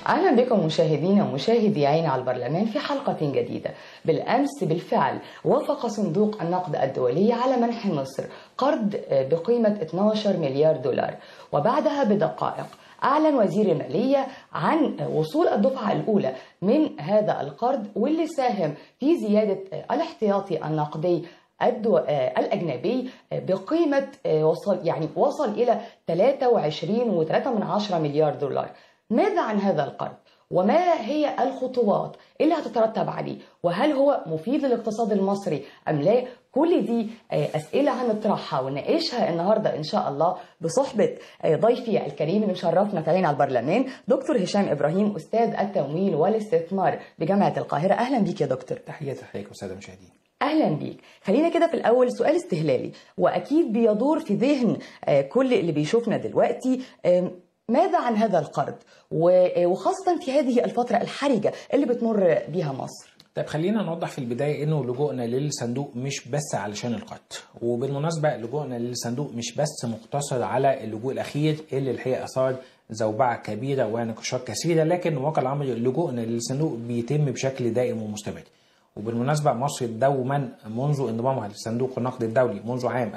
أهلا بكم مشاهدينا ومشاهدي عين على البرلمان في حلقة جديدة بالأمس بالفعل وافق صندوق النقد الدولي على منح مصر قرض بقيمة 12 مليار دولار وبعدها بدقائق أعلن وزير المالية عن وصول الدفعة الأولى من هذا القرض واللي ساهم في زيادة الاحتياطي النقدي الدو... الأجنبي بقيمة وصل يعني وصل إلى 23.3 مليار دولار ماذا عن هذا القرض؟ وما هي الخطوات اللي هتترتب عليه؟ وهل هو مفيد للاقتصاد المصري أم لا؟ كل دي أسئلة هنطرحها ونناقشها النهاردة إن شاء الله بصحبة ضيفي الكريم اللي مشرفنا في عين على البرلمان دكتور هشام إبراهيم أستاذ التمويل والاستثمار بجامعة القاهرة أهلا بيك يا دكتور تحياتي لحضرتك والساده المشاهدين اهلا بيك خلينا كده في الاول سؤال استهلالي واكيد بيدور في ذهن كل اللي بيشوفنا دلوقتي ماذا عن هذا القرض وخاصه في هذه الفتره الحرجه اللي بتمر بيها مصر طيب خلينا نوضح في البدايه انه لجوءنا للصندوق مش بس علشان القرض وبالمناسبه لجوءنا للصندوق مش بس مقتصر على اللجوء الاخير اللي الحقيقه اثار زوبعه كبيره ونقاشات كثيره لكن واقع الامر لجوءنا للصندوق بيتم بشكل دائم ومستمر وبالمناسبة مصر دوما منذ انضمامها لصندوق النقد الدولي منذ عام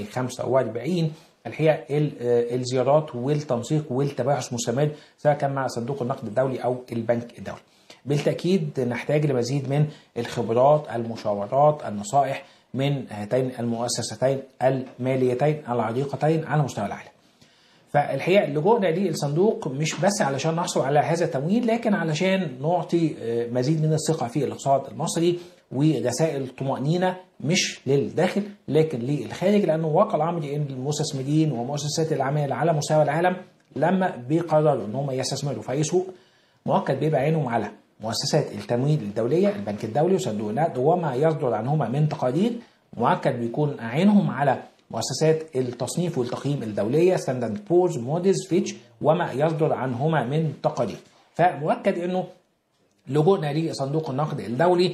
1945 الحقيقة الزيارات والتنسيق والتباحث مستمر سواء كان مع صندوق النقد الدولي أو البنك الدولي بالتأكيد نحتاج لمزيد من الخبرات المشاورات النصائح من هاتين المؤسستين الماليتين العريقتين على مستوى العالم فالحقيقه لجوءنا للصندوق مش بس علشان نحصل على هذا التمويل لكن علشان نعطي مزيد من الثقه في الاقتصاد المصري ورسائل طمانينه مش للداخل لكن للخارج لانه واقع الامر ان المستثمرين ومؤسسات الاعمال على مستوى العالم لما بيقرروا ان هم يستثمروا في اي سوق مؤكد بيبقى عينهم على مؤسسات التمويل الدوليه البنك الدولي وصندوق النقد وما يصدر عنهما من تقارير مؤكد بيكون عينهم على مؤسسات التصنيف والتقييم الدوليه ستاندرد بورز موديز فيتش وما يصدر عنهما من تقارير فمؤكد انه لجوءنا لصندوق النقد الدولي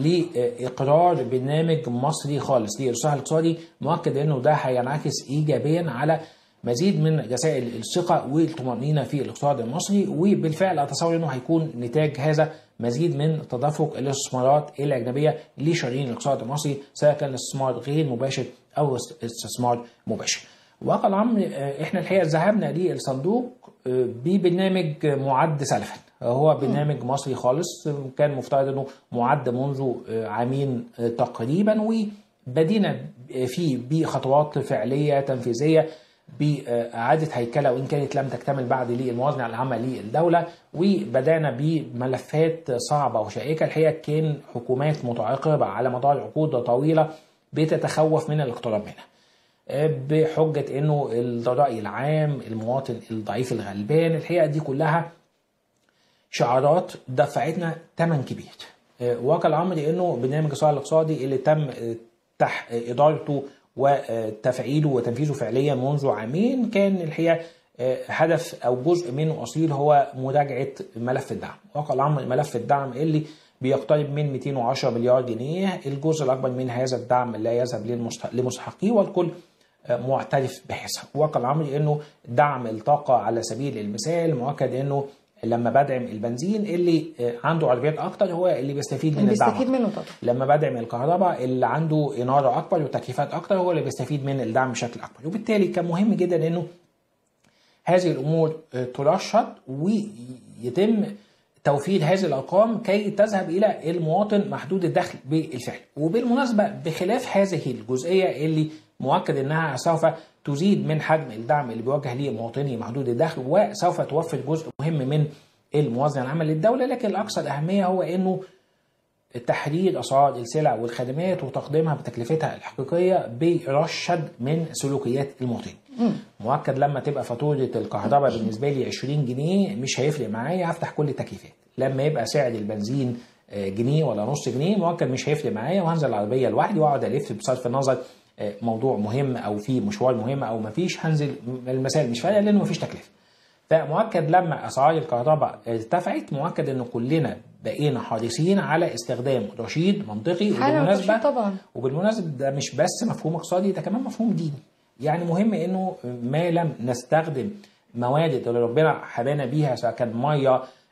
لاقرار برنامج مصري خالص للاصلاح الاقتصادي مؤكد انه ده هينعكس ايجابيا على مزيد من رسائل الثقه والطمانينه في الاقتصاد المصري وبالفعل اتصور انه هيكون نتاج هذا مزيد من تدفق الاستثمارات الاجنبيه لشرايين الاقتصاد المصري سواء كان استثمار غير مباشر او استثمار مباشر. واقع الامر احنا الحقيقه ذهبنا للصندوق ببرنامج معد سلفا هو برنامج مصري خالص كان مفترض انه معد منذ عامين تقريبا وبدينا فيه بخطوات فعليه تنفيذيه بإعادة هيكلة وإن كانت لم تكتمل بعد للموازنة العامة للدولة وبدأنا بملفات صعبة وشائكة الحقيقة كان حكومات متعاقبة على مدار عقود طويلة بتتخوف من الاقتراب منها بحجة انه الرأي العام المواطن الضعيف الغلبان الحقيقة دي كلها شعارات دفعتنا ثمن كبير واقع الامر انه برنامج الاصلاح الاقتصادي اللي تم تح ادارته وتفعيله وتنفيذه فعليا منذ عامين كان الحقيقه هدف او جزء منه اصيل هو مراجعه ملف الدعم واقع الامر ملف الدعم اللي بيقترب من 210 مليار جنيه الجزء الاكبر من هذا الدعم لا يذهب لمستحقيه والكل معترف بهذا واقع الامر انه دعم الطاقه على سبيل المثال مؤكد انه لما بدعم البنزين اللي عنده عربيات اكتر هو اللي بيستفيد من الدعم بيستفيد منه طبعا لما بدعم الكهرباء اللي عنده اناره اكبر وتكييفات اكتر هو اللي بيستفيد من الدعم بشكل اكبر وبالتالي كان مهم جدا انه هذه الامور ترشد ويتم توفير هذه الارقام كي تذهب الى المواطن محدود الدخل بالفعل وبالمناسبه بخلاف هذه الجزئيه اللي مؤكد انها سوف تزيد من حجم الدعم اللي بيوجه لمواطني محدود الدخل وسوف توفر جزء مهم من الموازنه العامه للدوله لكن الاكثر اهميه هو انه تحرير اسعار السلع والخدمات وتقديمها بتكلفتها الحقيقيه برشد من سلوكيات المواطنين. مؤكد لما تبقى فاتوره الكهرباء بالنسبه لي 20 جنيه مش هيفرق معايا افتح كل التكييفات. لما يبقى سعر البنزين جنيه ولا نص جنيه مؤكد مش هيفرق معايا وهنزل العربيه لوحدي واقعد الف بصرف النظر موضوع مهم او في مشوار مهم او مفيش هنزل المسائل مش فارقه لانه مفيش تكلفه. فمؤكد لما اسعار الكهرباء ارتفعت مؤكد ان كلنا بقينا حريصين على استخدام رشيد منطقي وبالمناسبه طبعا وبالمناسبه ده مش بس مفهوم اقتصادي ده كمان مفهوم ديني يعني مهم انه ما لم نستخدم مواد اللي ربنا حبانا بيها سواء كان ميه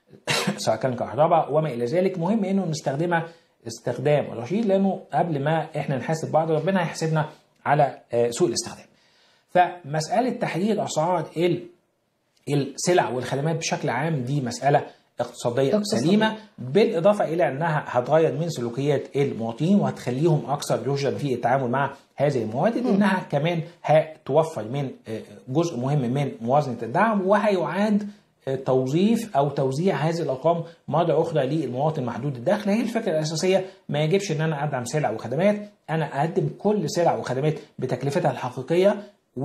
سواء كان كهرباء وما الى ذلك مهم انه نستخدمها استخدام رشيد لانه قبل ما احنا نحاسب بعض ربنا هيحاسبنا على آه، سوء الاستخدام فمساله تحديد اسعار ال- السلع والخدمات بشكل عام دي مساله اقتصاديه اقتصادية. سليمه بالاضافه الى انها هتغير من سلوكيات المواطنين وهتخليهم اكثر رشدا في التعامل مع هذه المواد انها كمان هتوفر من آه، جزء مهم من موازنه الدعم وهيعاد آه، توظيف او توزيع هذه الارقام مره اخرى للمواطن محدود الدخل هي الفكره الاساسيه ما يجبش ان انا ادعم سلع وخدمات انا اقدم كل سلع وخدمات بتكلفتها الحقيقيه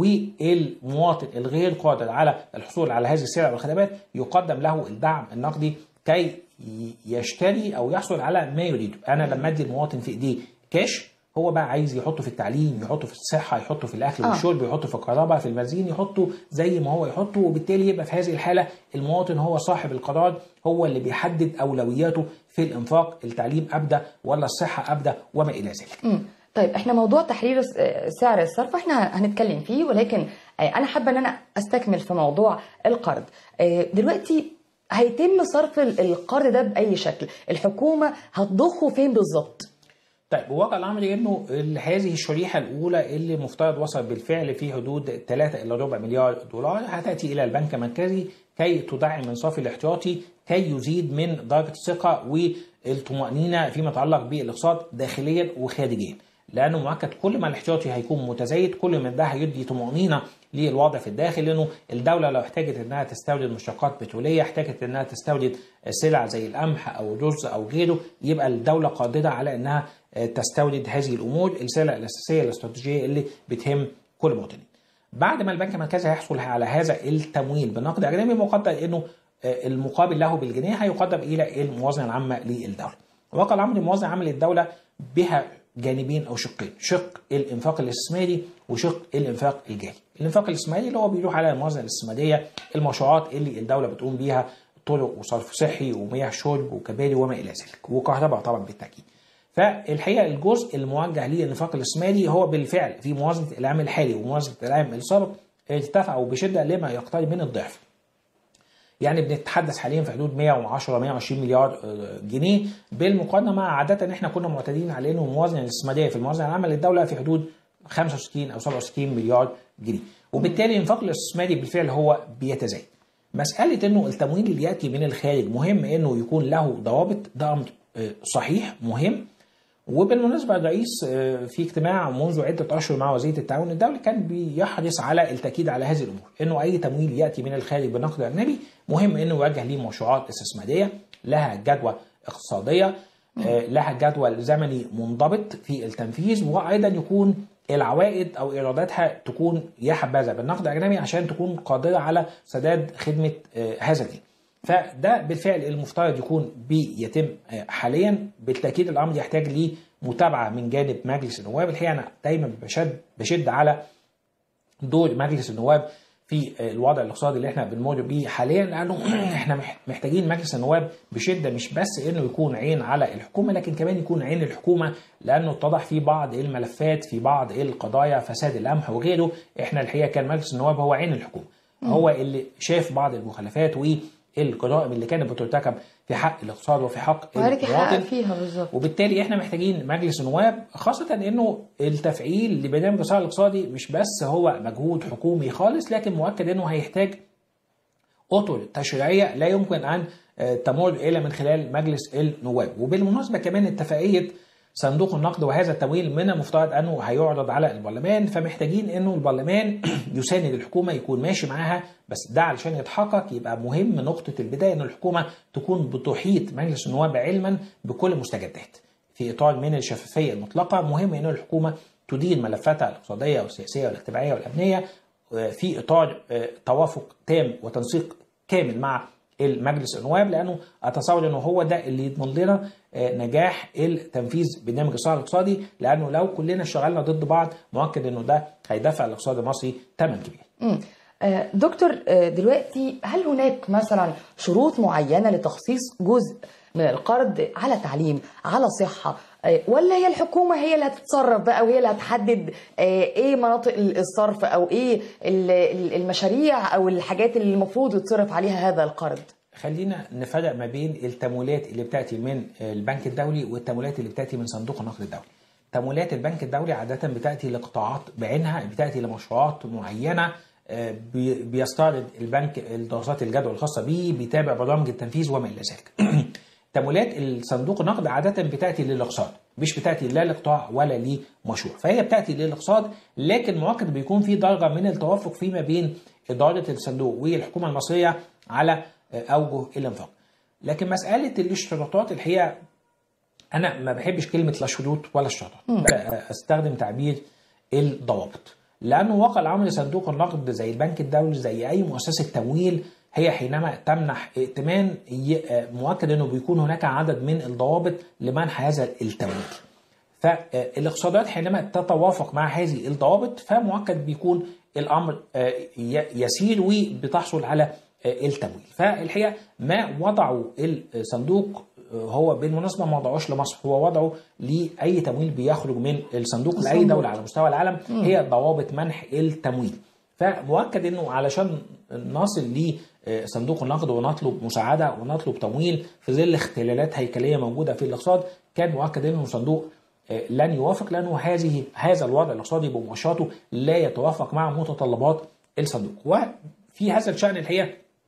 والمواطن الغير قادر على الحصول على هذه السلع والخدمات يقدم له الدعم النقدي كي ي- يشتري او يحصل على ما يريده انا لما ادي المواطن في ايديه كاش هو بقى عايز يحطه في التعليم يحطه في الصحه يحطه في الاكل آه. والشرب يحطه في الكهرباء في البنزين يحطه زي ما هو يحطه وبالتالي يبقى في هذه الحاله المواطن هو صاحب القرار هو اللي بيحدد اولوياته في الانفاق التعليم ابدا ولا الصحه ابدا وما الى ذلك مم. طيب احنا موضوع تحرير س- آه، سعر الصرف احنا هنتكلم فيه ولكن آه، انا حابه ان انا استكمل في موضوع القرض آه، دلوقتي هيتم صرف ال- القرض ده باي شكل الحكومه هتضخه فين بالظبط طيب واقع الامر انه ال- هذه الشريحه الاولى اللي مفترض وصل بالفعل في حدود 3 الى ربع مليار دولار هتاتي الى البنك المركزي كي تدعم من صافي الاحتياطي كي يزيد من درجه الثقه والطمانينه فيما يتعلق بالاقتصاد داخليا وخارجيا لانه مؤكد كل ما الاحتياطي هيكون متزايد كل ما ده هيدي طمانينه للوضع في الداخل لانه الدوله لو احتاجت انها تستورد مشتقات بتروليه احتاجت انها تستورد سلع زي القمح او الرز او غيره يبقى الدوله قادره على انها تستورد هذه الامور السلع الاساسيه الاستراتيجيه اللي بتهم كل مواطن. بعد ما البنك المركزي هيحصل على هذا التمويل بنقد اجنبي مقدر انه المقابل له بالجنيه هيقدم الى الموازنه العامه للدوله. واقع الامر الموازنه العامه للدوله بها جانبين او شقين، شق الانفاق الاستثماري وشق الانفاق الجاري. الانفاق الاستثماري اللي هو بيروح على الموازنه الاستثماريه المشروعات اللي الدوله بتقوم بيها طرق وصرف صحي ومياه شرب وكباري وما الى ذلك، وكهرباء طبعا بالتاكيد. فالحقيقه الجزء الموجه للانفاق الاستثماري هو بالفعل في موازنه العام الحالي وموازنه العام السابق ارتفعوا بشده لما يقترب من الضعف. يعني بنتحدث حاليا في حدود 110 120 مليار جنيه بالمقارنه مع عاده احنا كنا معتادين على انه الموازنه الاستثماريه في الموازنه العامه للدوله في حدود 65 او 67 مليار جنيه وبالتالي الانفاق الاستثماري بالفعل هو بيتزايد. مساله انه التمويل اللي ياتي من الخارج مهم انه يكون له ضوابط ده امر صحيح مهم وبالمناسبة الرئيس في اجتماع منذ عدة أشهر مع وزيرة التعاون الدولي كان بيحرص على التأكيد على هذه الأمور إنه أي تمويل يأتي من الخارج بنقد أجنبي مهم إنه يوجه ليه مشروعات استثمارية لها جدوى اقتصادية لها جدول زمني منضبط في التنفيذ وأيضا يكون العوائد أو إيراداتها تكون يا حبذا بالنقد الأجنبي عشان تكون قادرة على سداد خدمة هذا الدين. فده بالفعل المفترض يكون بيتم حاليا بالتاكيد الامر يحتاج لمتابعه من جانب مجلس النواب الحقيقه انا دايما بشد بشد على دور مجلس النواب في الوضع الاقتصادي اللي احنا بنمر بيه حاليا لانه احنا محتاجين مجلس النواب بشده مش بس انه يكون عين على الحكومه لكن كمان يكون عين الحكومه لانه اتضح في بعض الملفات في بعض القضايا فساد القمح وغيره احنا الحقيقه كان مجلس النواب هو عين الحكومه هو اللي شاف بعض المخالفات و الجرائم اللي كانت بترتكب في حق الاقتصاد وفي حق المواطن فيها بالظبط وبالتالي احنا محتاجين مجلس النواب خاصة انه التفعيل لبرنامج الإصلاح الاقتصادي مش بس هو مجهود حكومي خالص لكن مؤكد انه هيحتاج اطر تشريعية لا يمكن ان تمر الا من خلال مجلس النواب وبالمناسبة كمان اتفاقية صندوق النقد وهذا التمويل من المفترض انه هيعرض على البرلمان فمحتاجين انه البرلمان يساند الحكومه يكون ماشي معاها بس ده علشان يتحقق يبقى مهم نقطه البدايه ان الحكومه تكون بتحيط مجلس النواب علما بكل المستجدات في اطار من الشفافيه المطلقه مهم ان الحكومه تدير ملفاتها الاقتصاديه والسياسيه والاجتماعيه والامنيه في اطار توافق تام وتنسيق كامل مع المجلس النواب لانه اتصور انه هو ده اللي يضمن لنا نجاح التنفيذ برنامج الاصلاح الاقتصادي لانه لو كلنا اشتغلنا ضد بعض مؤكد انه ده هيدفع الاقتصاد المصري ثمن كبير. دكتور دلوقتي هل هناك مثلا شروط معينه لتخصيص جزء من القرض على تعليم على صحه ولا هي الحكومه هي اللي هتتصرف بقى وهي اللي هتحدد ايه مناطق الصرف او ايه المشاريع او الحاجات اللي المفروض يتصرف عليها هذا القرض؟ خلينا نفرق ما بين التمويلات اللي بتاتي من البنك الدولي والتمويلات اللي بتاتي من صندوق النقد الدولي. تمويلات البنك الدولي عاده بتاتي لقطاعات بعينها بتاتي لمشروعات معينه آه، بي- بيستعرض البنك الدراسات الجدوى الخاصه به بيتابع برامج التنفيذ وما الى ذلك. تمويلات الصندوق النقد عاده بتاتي للاقساط مش بتاتي لا لقطاع ولا لمشروع فهي بتاتي للاقساط لكن مؤكد بيكون في درجه من التوافق فيما بين اداره الصندوق والحكومه المصريه على آه، اوجه الانفاق لكن مساله الاشتراطات الحقيقه انا ما بحبش كلمه لا شروط ولا اشتراطات استخدم تعبير الضوابط لانه واقع الامر صندوق النقد زي البنك الدولي زي اي مؤسسه تمويل هي حينما تمنح ائتمان ي- مؤكد انه بيكون هناك عدد من الضوابط لمنح هذا التمويل فالاقتصادات حينما تتوافق مع هذه الضوابط فمؤكد بيكون الامر آه، ي- يسير وبتحصل على آه، التمويل فالحقيقه ما وضعه الصندوق آه، هو بالمناسبه ما وضعوش لمصر هو وضعه لاي تمويل بيخرج من الصندوق لاي الصندوق. دوله على مستوى العالم هي ضوابط منح التمويل فمؤكد انه علشان نصل لصندوق النقد ونطلب مساعده ونطلب تمويل في ظل اختلالات هيكليه موجوده في الاقتصاد كان مؤكد انه الصندوق آه، لن يوافق لانه هذه هذا الوضع الاقتصادي بمؤشراته لا يتوافق مع متطلبات الصندوق وفي هذا الشان الحقيقه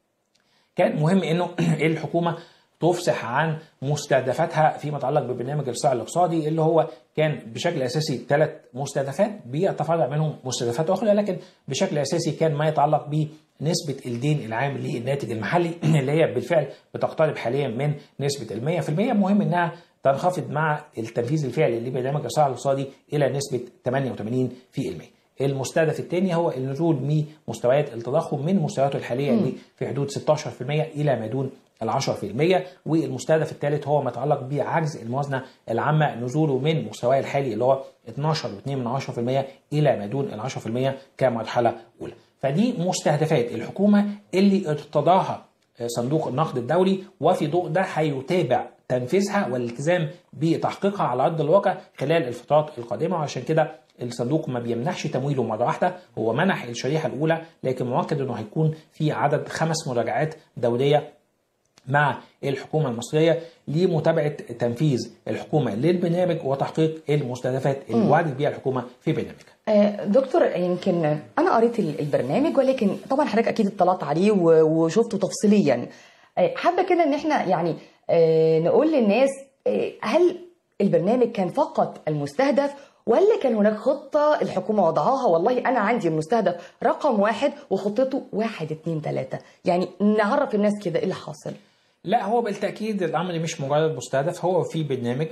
كان مهم انه الحكومه تفصح عن مستهدفاتها فيما يتعلق ببرنامج الاصلاح الاقتصادي اللي هو كان بشكل اساسي ثلاث مستهدفات بيتفرع منهم مستهدفات اخرى لكن بشكل اساسي كان ما يتعلق بنسبه الدين العام للناتج المحلي اللي هي بالفعل بتقترب حاليا من نسبه ال 100% مهم انها تنخفض مع التنفيذ الفعلي لبرنامج الاصلاح الاقتصادي الى نسبه 88%. المستهدف الثاني هو النزول من مستويات التضخم من مستوياته الحاليه اللي في حدود 16% الى ما دون ال 10% والمستهدف الثالث هو ما يتعلق بعجز الموازنه العامه نزوله من مستواه الحالي اللي هو 12.2% الى ما دون ال 10% كمرحله اولى. فدي مستهدفات الحكومه اللي ارتضاها صندوق النقد الدولي وفي ضوء ده هيتابع تنفيذها والالتزام بتحقيقها على ارض الواقع خلال الفترات القادمه وعشان كده الصندوق ما بيمنحش تمويله مره واحده هو منح الشريحه الاولى لكن مؤكد انه هيكون في عدد خمس مراجعات دوريه مع الحكومه المصريه لمتابعه تنفيذ الحكومه للبرنامج وتحقيق المستهدفات اللي وعدت بها الحكومه في برنامجها. آه، دكتور يمكن انا قريت ال- البرنامج ولكن طبعا حضرتك اكيد اطلعت عليه و- وشفته تفصيليا آه، حابه كده ان احنا يعني آه، نقول للناس آه، هل البرنامج كان فقط المستهدف ولا كان هناك خطة الحكومة وضعاها والله أنا عندي المستهدف رقم واحد وخطته واحد اتنين تلاتة يعني نعرف الناس كده إيه اللي حاصل لا هو بالتاكيد الامر مش مجرد مستهدف هو في برنامج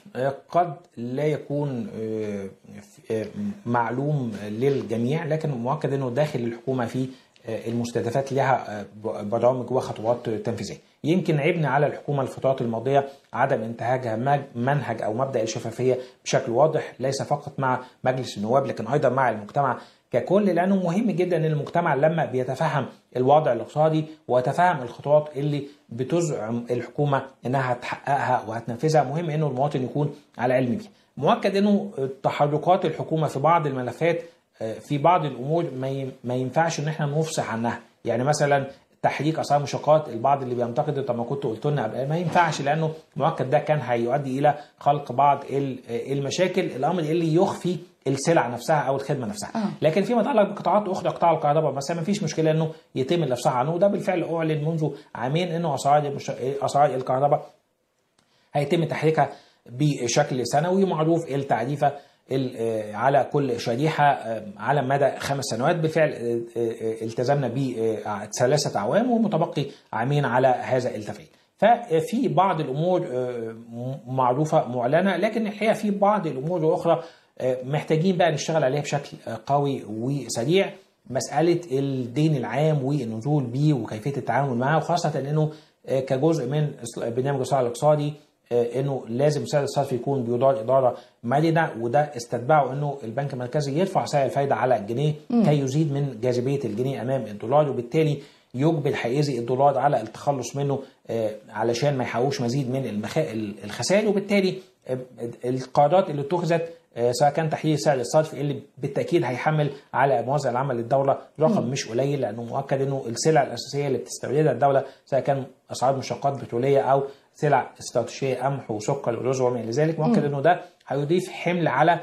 قد لا يكون آه، آه، معلوم للجميع لكن مؤكد انه داخل الحكومه في آه، المستهدفات لها آه، برامج وخطوات تنفيذيه. يمكن عبنا على الحكومه الفترات الماضيه عدم انتهاجها مج- منهج او مبدا الشفافيه بشكل واضح ليس فقط مع مجلس النواب لكن ايضا مع المجتمع ككل لانه مهم جدا ان المجتمع لما بيتفهم الوضع الاقتصادي ويتفهم الخطوات اللي بتزعم الحكومه انها تحققها وهتنفذها مهم انه المواطن يكون على علم بيها. مؤكد انه تحركات الحكومه في بعض الملفات آه، في بعض الامور ما ي- ما ينفعش ان احنا نفصح عنها يعني مثلا تحريك اسعار مشتقات البعض اللي بينتقد طب ما كنت قلت لنا قبل- ما ينفعش لانه مؤكد ده كان هيؤدي الى خلق بعض ال- المشاكل الامر اللي يخفي السلع نفسها او الخدمه نفسها آه. لكن فيما يتعلق بقطاعات اخرى قطاع الكهرباء مثلا ما فيش مشكله انه يتم الافصاح عنه وده بالفعل اعلن منذ عامين انه اسعار المش... اسعار الكهرباء هيتم تحريكها بشكل سنوي معروف التعريفه ال- آه، على كل شريحه آه، على مدى خمس سنوات بالفعل آه، آه، التزمنا بثلاثه اعوام ومتبقي عامين على هذا التفعيل. ففي بعض الامور آه، م- معروفه معلنه لكن الحقيقه في بعض الامور الاخرى آه، محتاجين بقى نشتغل عليها بشكل آه، قوي وسريع مساله الدين العام والنزول بيه وكيفيه التعامل معه وخاصه انه آه، كجزء من إصل- برنامج الاصلاح الاقتصادي آه، انه لازم سعر الصرف يكون بيدار اداره مرنه وده استتبعه انه البنك المركزي يرفع سعر الفايده على الجنيه كي يزيد من جاذبيه الجنيه امام الدولار وبالتالي يجبر حيزي الدولار على التخلص منه آه، علشان ما يحققوش مزيد من المخا... الخسائر وبالتالي آه، القرارات اللي اتخذت آه، سواء كان تحديد سعر الصرف اللي بالتاكيد هيحمل على موازنه العمل للدوله رقم مش قليل لانه مؤكد انه السلع الاساسيه اللي بتستوردها الدوله سواء كان اسعار مشتقات بتروليه او سلع استراتيجيه قمح وسكر ورز وما الى ذلك مؤكد انه ده هيضيف حمل على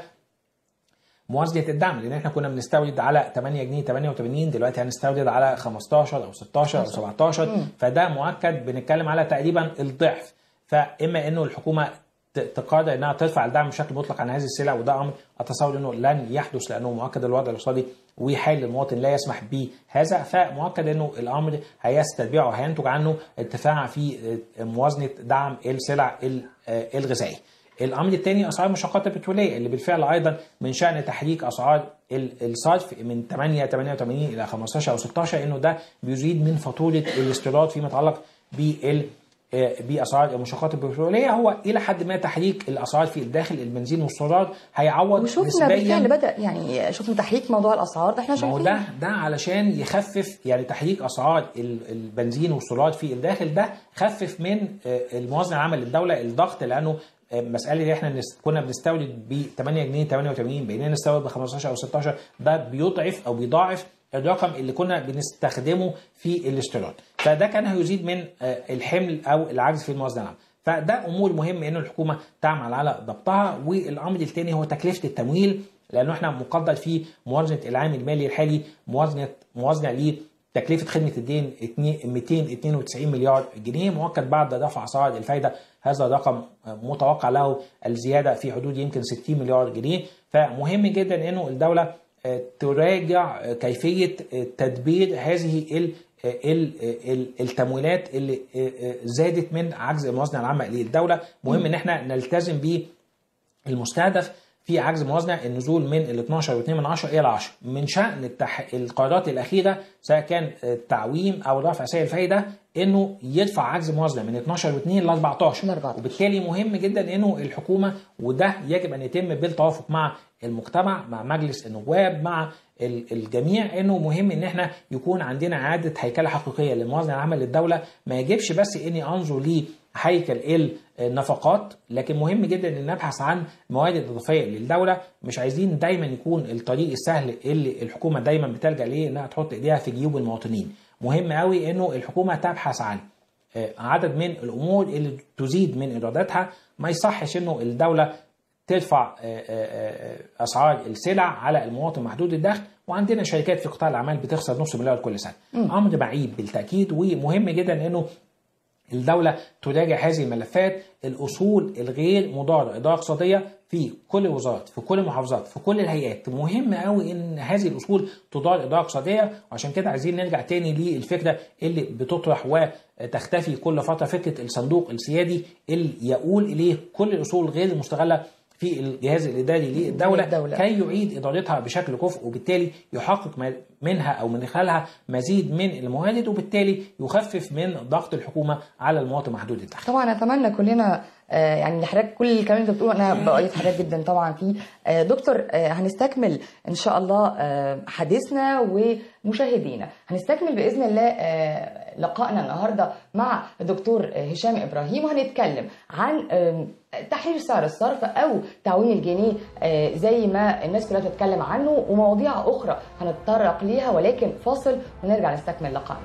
موازنه الدعم لان احنا كنا بنستورد على 8 جنيه 88 دلوقتي هنستورد على 15 او 16 او 17 فده مؤكد بنتكلم على تقريبا الضعف فاما انه الحكومه ت- تقرر انها ترفع الدعم بشكل مطلق عن هذه السلع وده امر اتصور انه لن يحدث لانه مؤكد الوضع الاقتصادي وحال المواطن لا يسمح بهذا فمؤكد انه الامر هيستتبعه وهينتج عنه ارتفاع في موازنه دعم السلع ال- الغذائيه. الامر الثاني اسعار المشتقات البتروليه اللي بالفعل ايضا من شان تحريك اسعار ال- الصرف من 8 88 الى 15 او 16 انه ده بيزيد من فاتوره الاستيراد فيما يتعلق بال آه، باسعار المشتقات البتروليه هو الى حد ما تحريك الاسعار في الداخل البنزين والسولار هيعوض وشفنا بالفعل بدا يعني شفنا تحريك موضوع الاسعار ده احنا ما هو شايفين ده ده علشان يخفف يعني تحريك اسعار ال- البنزين والسولار في الداخل ده خفف من آه، الموازنه العامه للدوله الضغط لانه آه، مساله اللي احنا نس- كنا بنستورد ب 8 جنيه 88 بقينا نستورد ب 15 او 16 ده بيضعف او بيضاعف الرقم اللي كنا بنستخدمه في الاستيراد فده كان هيزيد من آه، الحمل او العجز في الموازنه العامه فده امور مهم ان الحكومه تعمل على ضبطها والامر الثاني هو تكلفه التمويل لانه احنا مقدر في موازنه العام المالي الحالي موازنه موازنه لتكلفه خدمه الدين 2 292 مليار جنيه مؤكد بعد رفع اسعار الفائده هذا الرقم متوقع له الزياده في حدود يمكن 60 مليار جنيه فمهم جدا انه الدوله آه، تراجع آه، كيفيه آه، تدبير هذه ال ال- ال- التمويلات اللي آه، آه، زادت من عجز الموازنه العامه للدوله مهم ان احنا نلتزم بيه المستهدف في عجز موازنه النزول من ال 12.2 من 10 الى 10 من شان التح... القرارات الاخيره سواء كان التعويم او رفع سعر الفائده انه يرفع عجز موازنه من 12.2 ل 14 ل 14. وبالتالي مهم جدا انه الحكومه وده يجب ان يتم بالتوافق مع المجتمع مع مجلس النواب مع ال- الجميع انه مهم ان احنا يكون عندنا اعاده هيكله حقيقيه للموازنه العامه للدوله ما يجبش بس اني انظر لهيكل النفقات لكن مهم جدا ان نبحث عن موارد اضافيه للدوله مش عايزين دايما يكون الطريق السهل اللي الحكومه دايما بتلجا ليه انها تحط ايديها في جيوب المواطنين مهم قوي انه الحكومه تبحث عن آه، عدد من الامور اللي تزيد من ايراداتها ما يصحش انه الدوله ترفع آه، آه، آه، اسعار السلع على المواطن محدود الدخل وعندنا شركات في قطاع الاعمال بتخسر نص مليار كل سنه امر معيب بالتاكيد ومهم جدا انه الدولة تراجع هذه الملفات الأصول الغير مضارة إدارة اقتصادية في كل الوزارات في كل المحافظات في كل الهيئات مهم قوي إن هذه الأصول تدار إدارة اقتصادية وعشان كده عايزين نرجع تاني للفكرة اللي بتطرح وتختفي كل فترة فكرة الصندوق السيادي اللي يقول إليه كل الأصول غير المستغلة في الجهاز الإداري للدولة للدولة. كي يعيد إدارتها بشكل كفء وبالتالي يحقق ما- منها أو من خلالها مزيد من الموارد وبالتالي يخفف من ضغط الحكومة على المواطن محدود الدخل طبعا اتمنى كلنا آه، يعني حضرتك كل الكلام اللي انت بتقوله انا بأيد حضرتك جدا طبعا فيه آه، دكتور آه، هنستكمل ان شاء الله آه، حديثنا ومشاهدينا هنستكمل باذن الله آه، لقائنا النهارده مع الدكتور آه، هشام ابراهيم وهنتكلم عن آه، تحرير سعر الصرف او تعويم الجنيه آه، زي ما الناس كلها بتتكلم عنه ومواضيع اخرى هنتطرق ليها ولكن فاصل ونرجع نستكمل لقائنا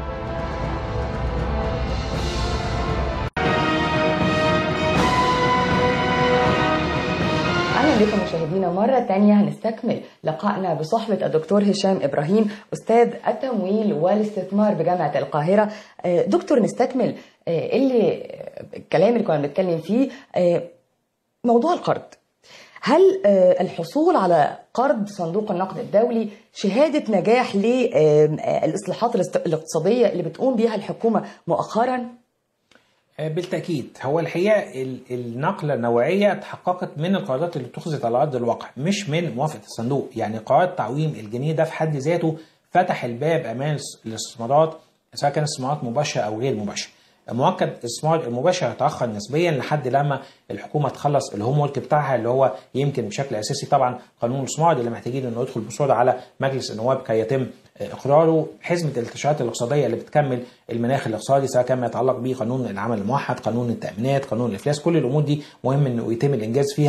اهلا بكم مشاهدينا مره تانية هنستكمل لقائنا بصحبه الدكتور هشام ابراهيم استاذ التمويل والاستثمار بجامعه القاهره آه، دكتور نستكمل آه، اللي الكلام اللي كنا بنتكلم فيه آه، موضوع القرض هل آه، الحصول على قرض صندوق النقد الدولي شهاده نجاح للاصلاحات الاقتصاديه اللي بتقوم بيها الحكومه مؤخرا آه، بالتأكيد هو الحقيقة ال- النقلة النوعية تحققت من القرارات اللي اتخذت على أرض الواقع مش من موافقة الصندوق يعني قرار تعويم الجنيه ده في حد ذاته فتح الباب أمام الاستثمارات سواء كانت استثمارات مباشرة أو غير مباشرة مؤكد الاستثمار المباشر هيتاخر نسبيا لحد لما الحكومه تخلص الهوم ورك بتاعها اللي هو يمكن بشكل اساسي طبعا قانون الاستثمار اللي محتاجين انه يدخل بسرعه على مجلس النواب كي يتم اقراره حزمه الانتشارات الاقتصاديه اللي بتكمل المناخ الاقتصادي سواء كان ما يتعلق بقانون العمل الموحد قانون التامينات قانون الافلاس كل الامور دي مهم انه يتم الانجاز فيها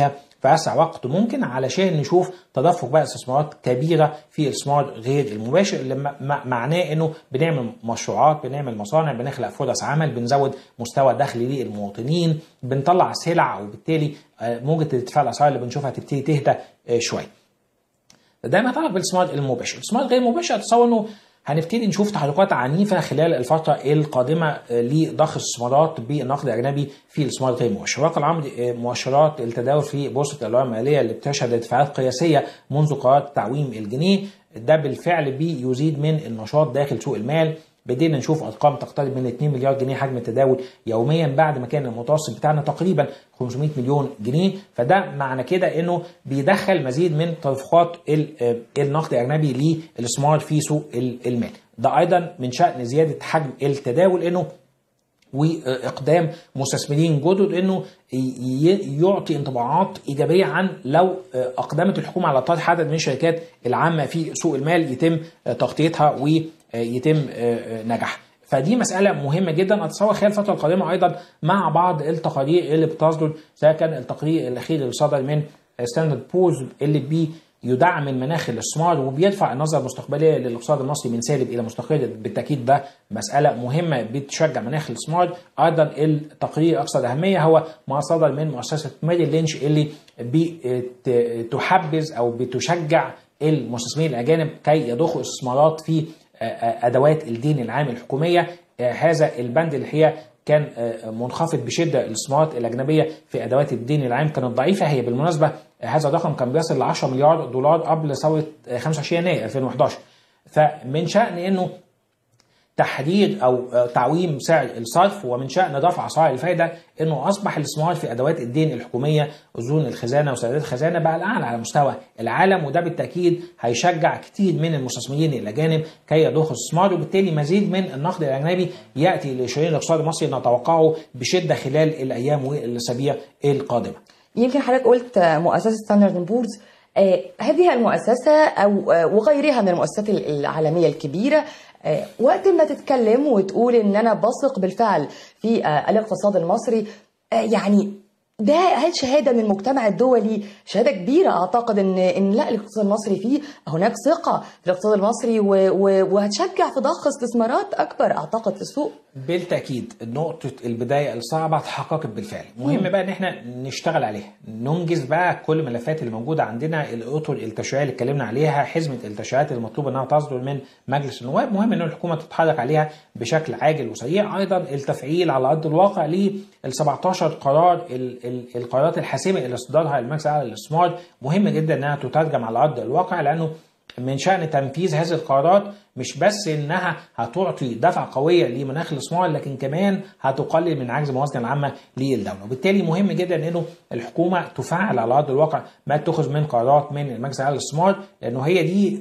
في اسرع وقت ممكن علشان نشوف تدفق بقى استثمارات كبيره في الاستثمار غير المباشر اللي م- م- معناه انه بنعمل مشروعات بنعمل مصانع بنخلق فرص عمل بنزود مستوى دخل للمواطنين بنطلع سلع وبالتالي آه، موجه ارتفاع الاسعار اللي بنشوفها تبتدي تهدى آه، شويه. ده ما يتعلق بالاستثمار المباشر، الاستثمار غير المباشر اتصور انه هنبتدي نشوف تحركات عنيفه خلال الفتره القادمه آه، لضخ الاستثمارات بالنقد الاجنبي في الاستثمار غير المباشر، واقع الامر آه، مؤشرات التداول في بورصه الادوار الماليه اللي بتشهد ارتفاعات قياسيه منذ قرار تعويم الجنيه، ده بالفعل بيزيد من النشاط داخل سوق المال، بدينا نشوف ارقام تقترب من 2 مليار جنيه حجم التداول يوميا بعد ما كان المتوسط بتاعنا تقريبا 500 مليون جنيه فده معنى كده انه بيدخل مزيد من تدفقات ال- آه، النقد الاجنبي للاستثمار في سوق ال- المال ده ايضا من شان زياده حجم التداول انه واقدام مستثمرين جدد انه ي- يعطي انطباعات ايجابيه عن لو اقدمت الحكومه على طرح عدد من الشركات العامه في سوق المال يتم تغطيتها ويتم نجاحها. فدي مسألة مهمة جدا أتصور خلال الفترة القادمة أيضا مع بعض التقارير اللي بتصدر سواء كان التقرير الأخير اللي صدر من ستاندرد بورز اللي بي يدعم من مناخ الاستثمار وبيدفع النظره المستقبليه للاقتصاد المصري من سالب الى مستقر بالتاكيد ده مساله مهمه بتشجع مناخ الاستثمار ايضا التقرير اكثر اهميه هو ما صدر من مؤسسه ميريل لينش اللي بتحبذ او بتشجع المستثمرين الاجانب كي يضخوا استثمارات في ادوات الدين العام الحكوميه هذا البند الحقيقه كان منخفض بشده الاستثمارات الاجنبيه في ادوات الدين العام كانت ضعيفه هي بالمناسبه هذا الرقم كان بيصل ل 10 مليار دولار قبل ثوره 25 يناير 2011 فمن شان انه تحديد او تعويم سعر الصرف ومن شان رفع اسعار الفائده انه اصبح الاستثمار في ادوات الدين الحكوميه اذون الخزانه وسدادات الخزانه بقى الاعلى على مستوى العالم وده بالتاكيد هيشجع كتير من المستثمرين الاجانب كي يضخوا استثمار وبالتالي مزيد من النقد الاجنبي ياتي لشريان الاقتصاد المصري نتوقعه بشده خلال الايام والاسابيع القادمه. يمكن حضرتك قلت مؤسسه ستاندرد بورز آه هذه المؤسسه او آه وغيرها من المؤسسات العالميه الكبيره آه وقت ما تتكلم وتقول ان انا بثق بالفعل في الاقتصاد المصري يعني ده هل شهاده من المجتمع الدولي شهاده كبيره اعتقد ان ان لا الاقتصاد المصري فيه هناك ثقه في الاقتصاد المصري و و وهتشجع في ضخ استثمارات اكبر اعتقد في السوق بالتاكيد نقطه البدايه الصعبه اتحققت بالفعل مهم بقى ان احنا نشتغل عليها ننجز بقى كل الملفات اللي موجوده عندنا الاطر التشريعيه اللي اتكلمنا عليها حزمه التشريعات المطلوبه انها تصدر من مجلس النواب مهم ان الحكومه تتحرك عليها بشكل عاجل وسريع ايضا التفعيل على ارض الواقع لل 17 قرار القرارات الحاسمه اللي اصدرها المجلس الاعلى للاستثمار مهم جدا انها تترجم على ارض الواقع لانه من شأن تنفيذ هذه القرارات مش بس انها هتعطي دفعه قويه لمناخ الاستثمار لكن كمان هتقلل من عجز الموازنه العامه للدوله وبالتالي مهم جدا انه الحكومه تفعل على ارض الواقع ما اتخذ من قرارات من المجلس الاعلى للاستثمار لانه هي دي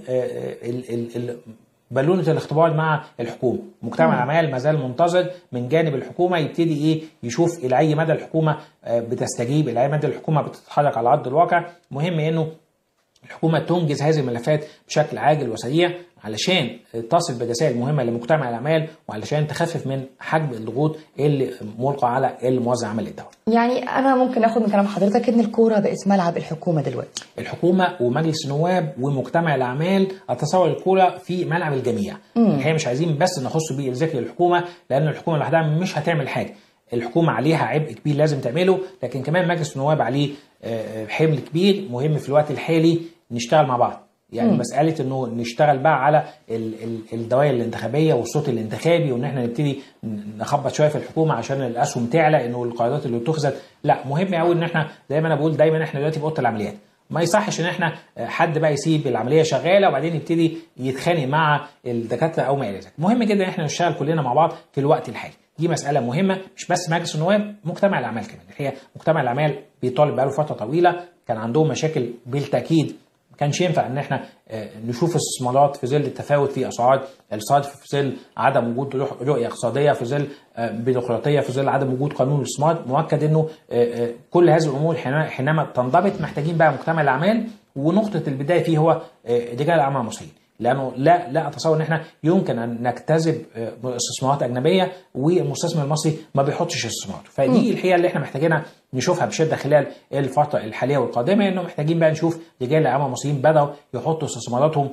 بالونه الاختبار مع الحكومه مجتمع الاعمال ما زال منتظر من جانب الحكومه يبتدي ايه يشوف الى اي مدى الحكومه بتستجيب الى اي مدى الحكومه بتتحرك على ارض الواقع مهم انه الحكومه تنجز هذه الملفات بشكل عاجل وسريع علشان تصل برسائل مهمه لمجتمع الاعمال وعلشان تخفف من حجم الضغوط اللي ملقى على الموزع العام للدوله. يعني انا ممكن اخد من كلام حضرتك ان الكوره بقت ملعب الحكومه دلوقتي. الحكومه ومجلس النواب ومجتمع الاعمال اتصور الكوره في ملعب الجميع. الحقيقه مش عايزين بس نخص بيه ذكر الحكومه لان الحكومه لوحدها مش هتعمل حاجه. الحكومه عليها عبء كبير لازم تعمله لكن كمان مجلس النواب عليه حمل كبير مهم في الوقت الحالي نشتغل مع بعض يعني مم. مساله انه نشتغل بقى على الدوائر الانتخابيه والصوت الانتخابي وان احنا نبتدي نخبط شويه في الحكومه عشان الاسهم تعلى انه القرارات اللي اتخذت لا مهم قوي ان احنا زي ما انا بقول دايما احنا دلوقتي في اوضه العمليات ما يصحش ان احنا حد بقى يسيب العمليه شغاله وبعدين يبتدي يتخانق مع الدكاتره او ما الى ذلك مهم جدا ان احنا نشتغل كلنا مع بعض في الوقت الحالي دي مساله مهمه مش بس مجلس النواب مجتمع الاعمال كمان هي مجتمع الاعمال بيطالب بقاله فتره طويله كان عندهم مشاكل بالتاكيد ما كانش ينفع ان احنا نشوف استثمارات في ظل التفاوت في اسعار الصرف في ظل عدم وجود رؤيه اقتصاديه في ظل بيروقراطيه في ظل عدم وجود قانون الاستثمار مؤكد انه كل هذه الامور حينما تنضبط محتاجين بقى مجتمع الاعمال ونقطه البدايه فيه هو رجال الاعمال المصريين لانه لا لا اتصور ان احنا يمكن ان نجتذب آه، استثمارات اجنبيه والمستثمر المصري ما بيحطش استثماراته فدي الحقيقه اللي احنا محتاجينها نشوفها بشده خلال الفتره الحاليه والقادمه انه محتاجين بقى نشوف رجال الاعمال المصريين بداوا يحطوا استثماراتهم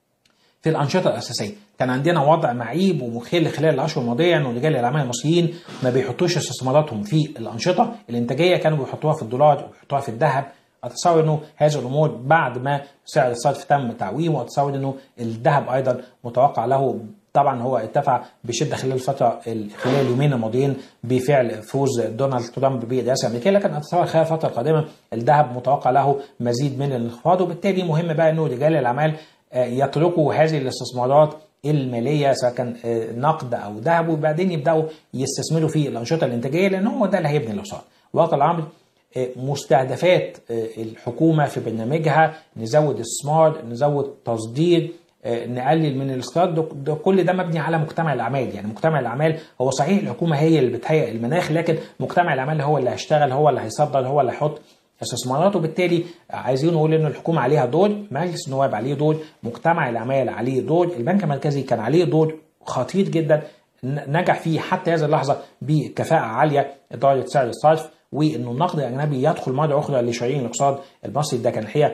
في الانشطه الاساسيه كان عندنا وضع معيب ومخل خلال الاشهر الماضيه انه رجال الاعمال المصريين ما بيحطوش استثماراتهم في الانشطه الانتاجيه كانوا بيحطوها في الدولار وبيحطوها في الذهب اتصور انه هذه الامور بعد ما سعر الصرف تم تعويمه اتصور انه الذهب ايضا متوقع له طبعا هو ارتفع بشده خلال الفتره خلال اليومين الماضيين بفعل فوز دونالد ترامب بالرئاسه الامريكيه لكن اتصور خلال الفتره القادمه الذهب متوقع له مزيد من الانخفاض وبالتالي مهم بقى انه رجال الاعمال آه، يتركوا هذه الاستثمارات الماليه سواء كان آه، نقد او ذهب وبعدين يبداوا يستثمروا في الانشطه الانتاجيه لان هو ده اللي هيبني الاقتصاد. واقع الامر آه، مستهدفات آه، الحكومه في برنامجها نزود استثمار نزود تصدير آه، نقلل من الاستيراد ده- ده كل ده مبني على مجتمع الاعمال يعني مجتمع الاعمال هو صحيح الحكومه هي اللي بتهيئ المناخ لكن مجتمع الاعمال هو اللي هيشتغل هو اللي هيصدر هو اللي هيحط استثمارات وبالتالي عايزين نقول ان الحكومه عليها دور مجلس النواب عليه دور مجتمع الاعمال عليه دور البنك المركزي كان عليه دور خطير جدا ن- نجح فيه حتى هذه اللحظه بكفاءه عاليه اداره سعر الصرف وانه النقد الاجنبي يدخل مره اخرى لشرايين الاقتصاد المصري ده كان الحقيقه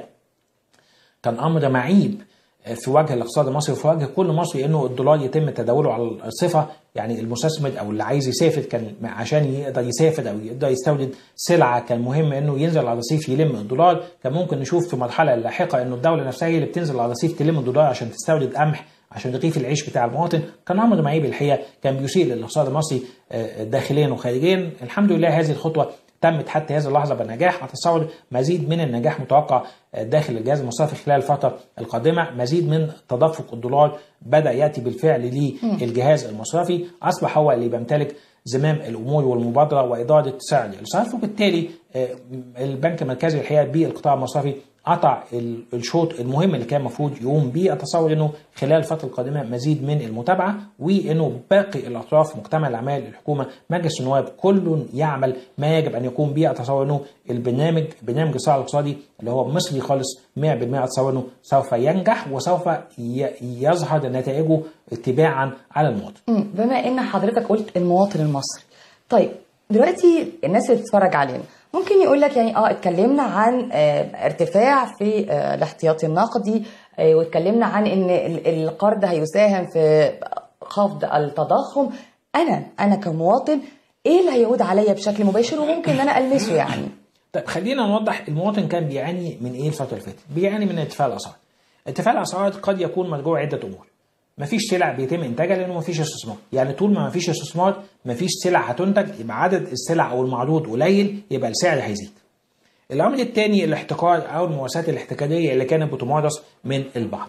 كان امر معيب في وجه الاقتصاد المصري وفي وجه كل مصري انه الدولار يتم تداوله على الصفه يعني المستثمر او اللي عايز يسافر كان عشان يقدر يسافر او يقدر يستورد سلعه كان مهم انه ينزل على الرصيف يلم الدولار كان ممكن نشوف في مرحله لاحقه انه الدوله نفسها هي اللي بتنزل على الرصيف تلم الدولار عشان تستورد قمح عشان رغيف العيش بتاع المواطن كان امر معيب الحقيقه كان بيسيء للاقتصاد المصري آه، داخليا وخارجيا الحمد لله هذه الخطوه تمت حتى هذه اللحظه بنجاح اتصور مزيد من النجاح متوقع داخل الجهاز المصرفي خلال الفتره القادمه مزيد من تدفق الدولار بدا ياتي بالفعل للجهاز المصرفي اصبح هو اللي بيمتلك زمام الامور والمبادره واداره سعر الصرف وبالتالي آه، البنك المركزي الحقيقه بالقطاع المصرفي قطع ال- الشوط المهم اللي كان المفروض يقوم بيه اتصور انه خلال الفتره القادمه مزيد من المتابعه وانه باقي الاطراف مجتمع الاعمال الحكومه مجلس النواب كل يعمل ما يجب ان يقوم به اتصور انه البرنامج برنامج الصراع الاقتصادي اللي هو مصري خالص 100% اتصور انه سوف ينجح وسوف ي- يظهر نتائجه تباعا على المواطن. مم، بما ان حضرتك قلت المواطن المصري طيب دلوقتي الناس اللي بتتفرج علينا ممكن يقول لك يعني اه اتكلمنا عن آه ارتفاع في آه الاحتياطي النقدي آه واتكلمنا عن ان ال- القرض هيساهم في خفض التضخم انا انا كمواطن ايه اللي هيعود عليا بشكل مباشر وممكن ان انا المسه يعني طيب خلينا نوضح المواطن كان بيعاني من ايه الفتره اللي فاتت؟ بيعاني من ارتفاع الاسعار. ارتفاع الاسعار قد يكون مرجوع عده امور. مفيش سلع بيتم انتاجها لانه مفيش استثمار، يعني طول ما مفيش استثمار مفيش سلع هتنتج يبقى عدد السلع او المعروض قليل يبقى السعر هيزيد. الامر الثاني الاحتكار او الممارسات الاحتكاريه اللي كانت بتمارس من البعض.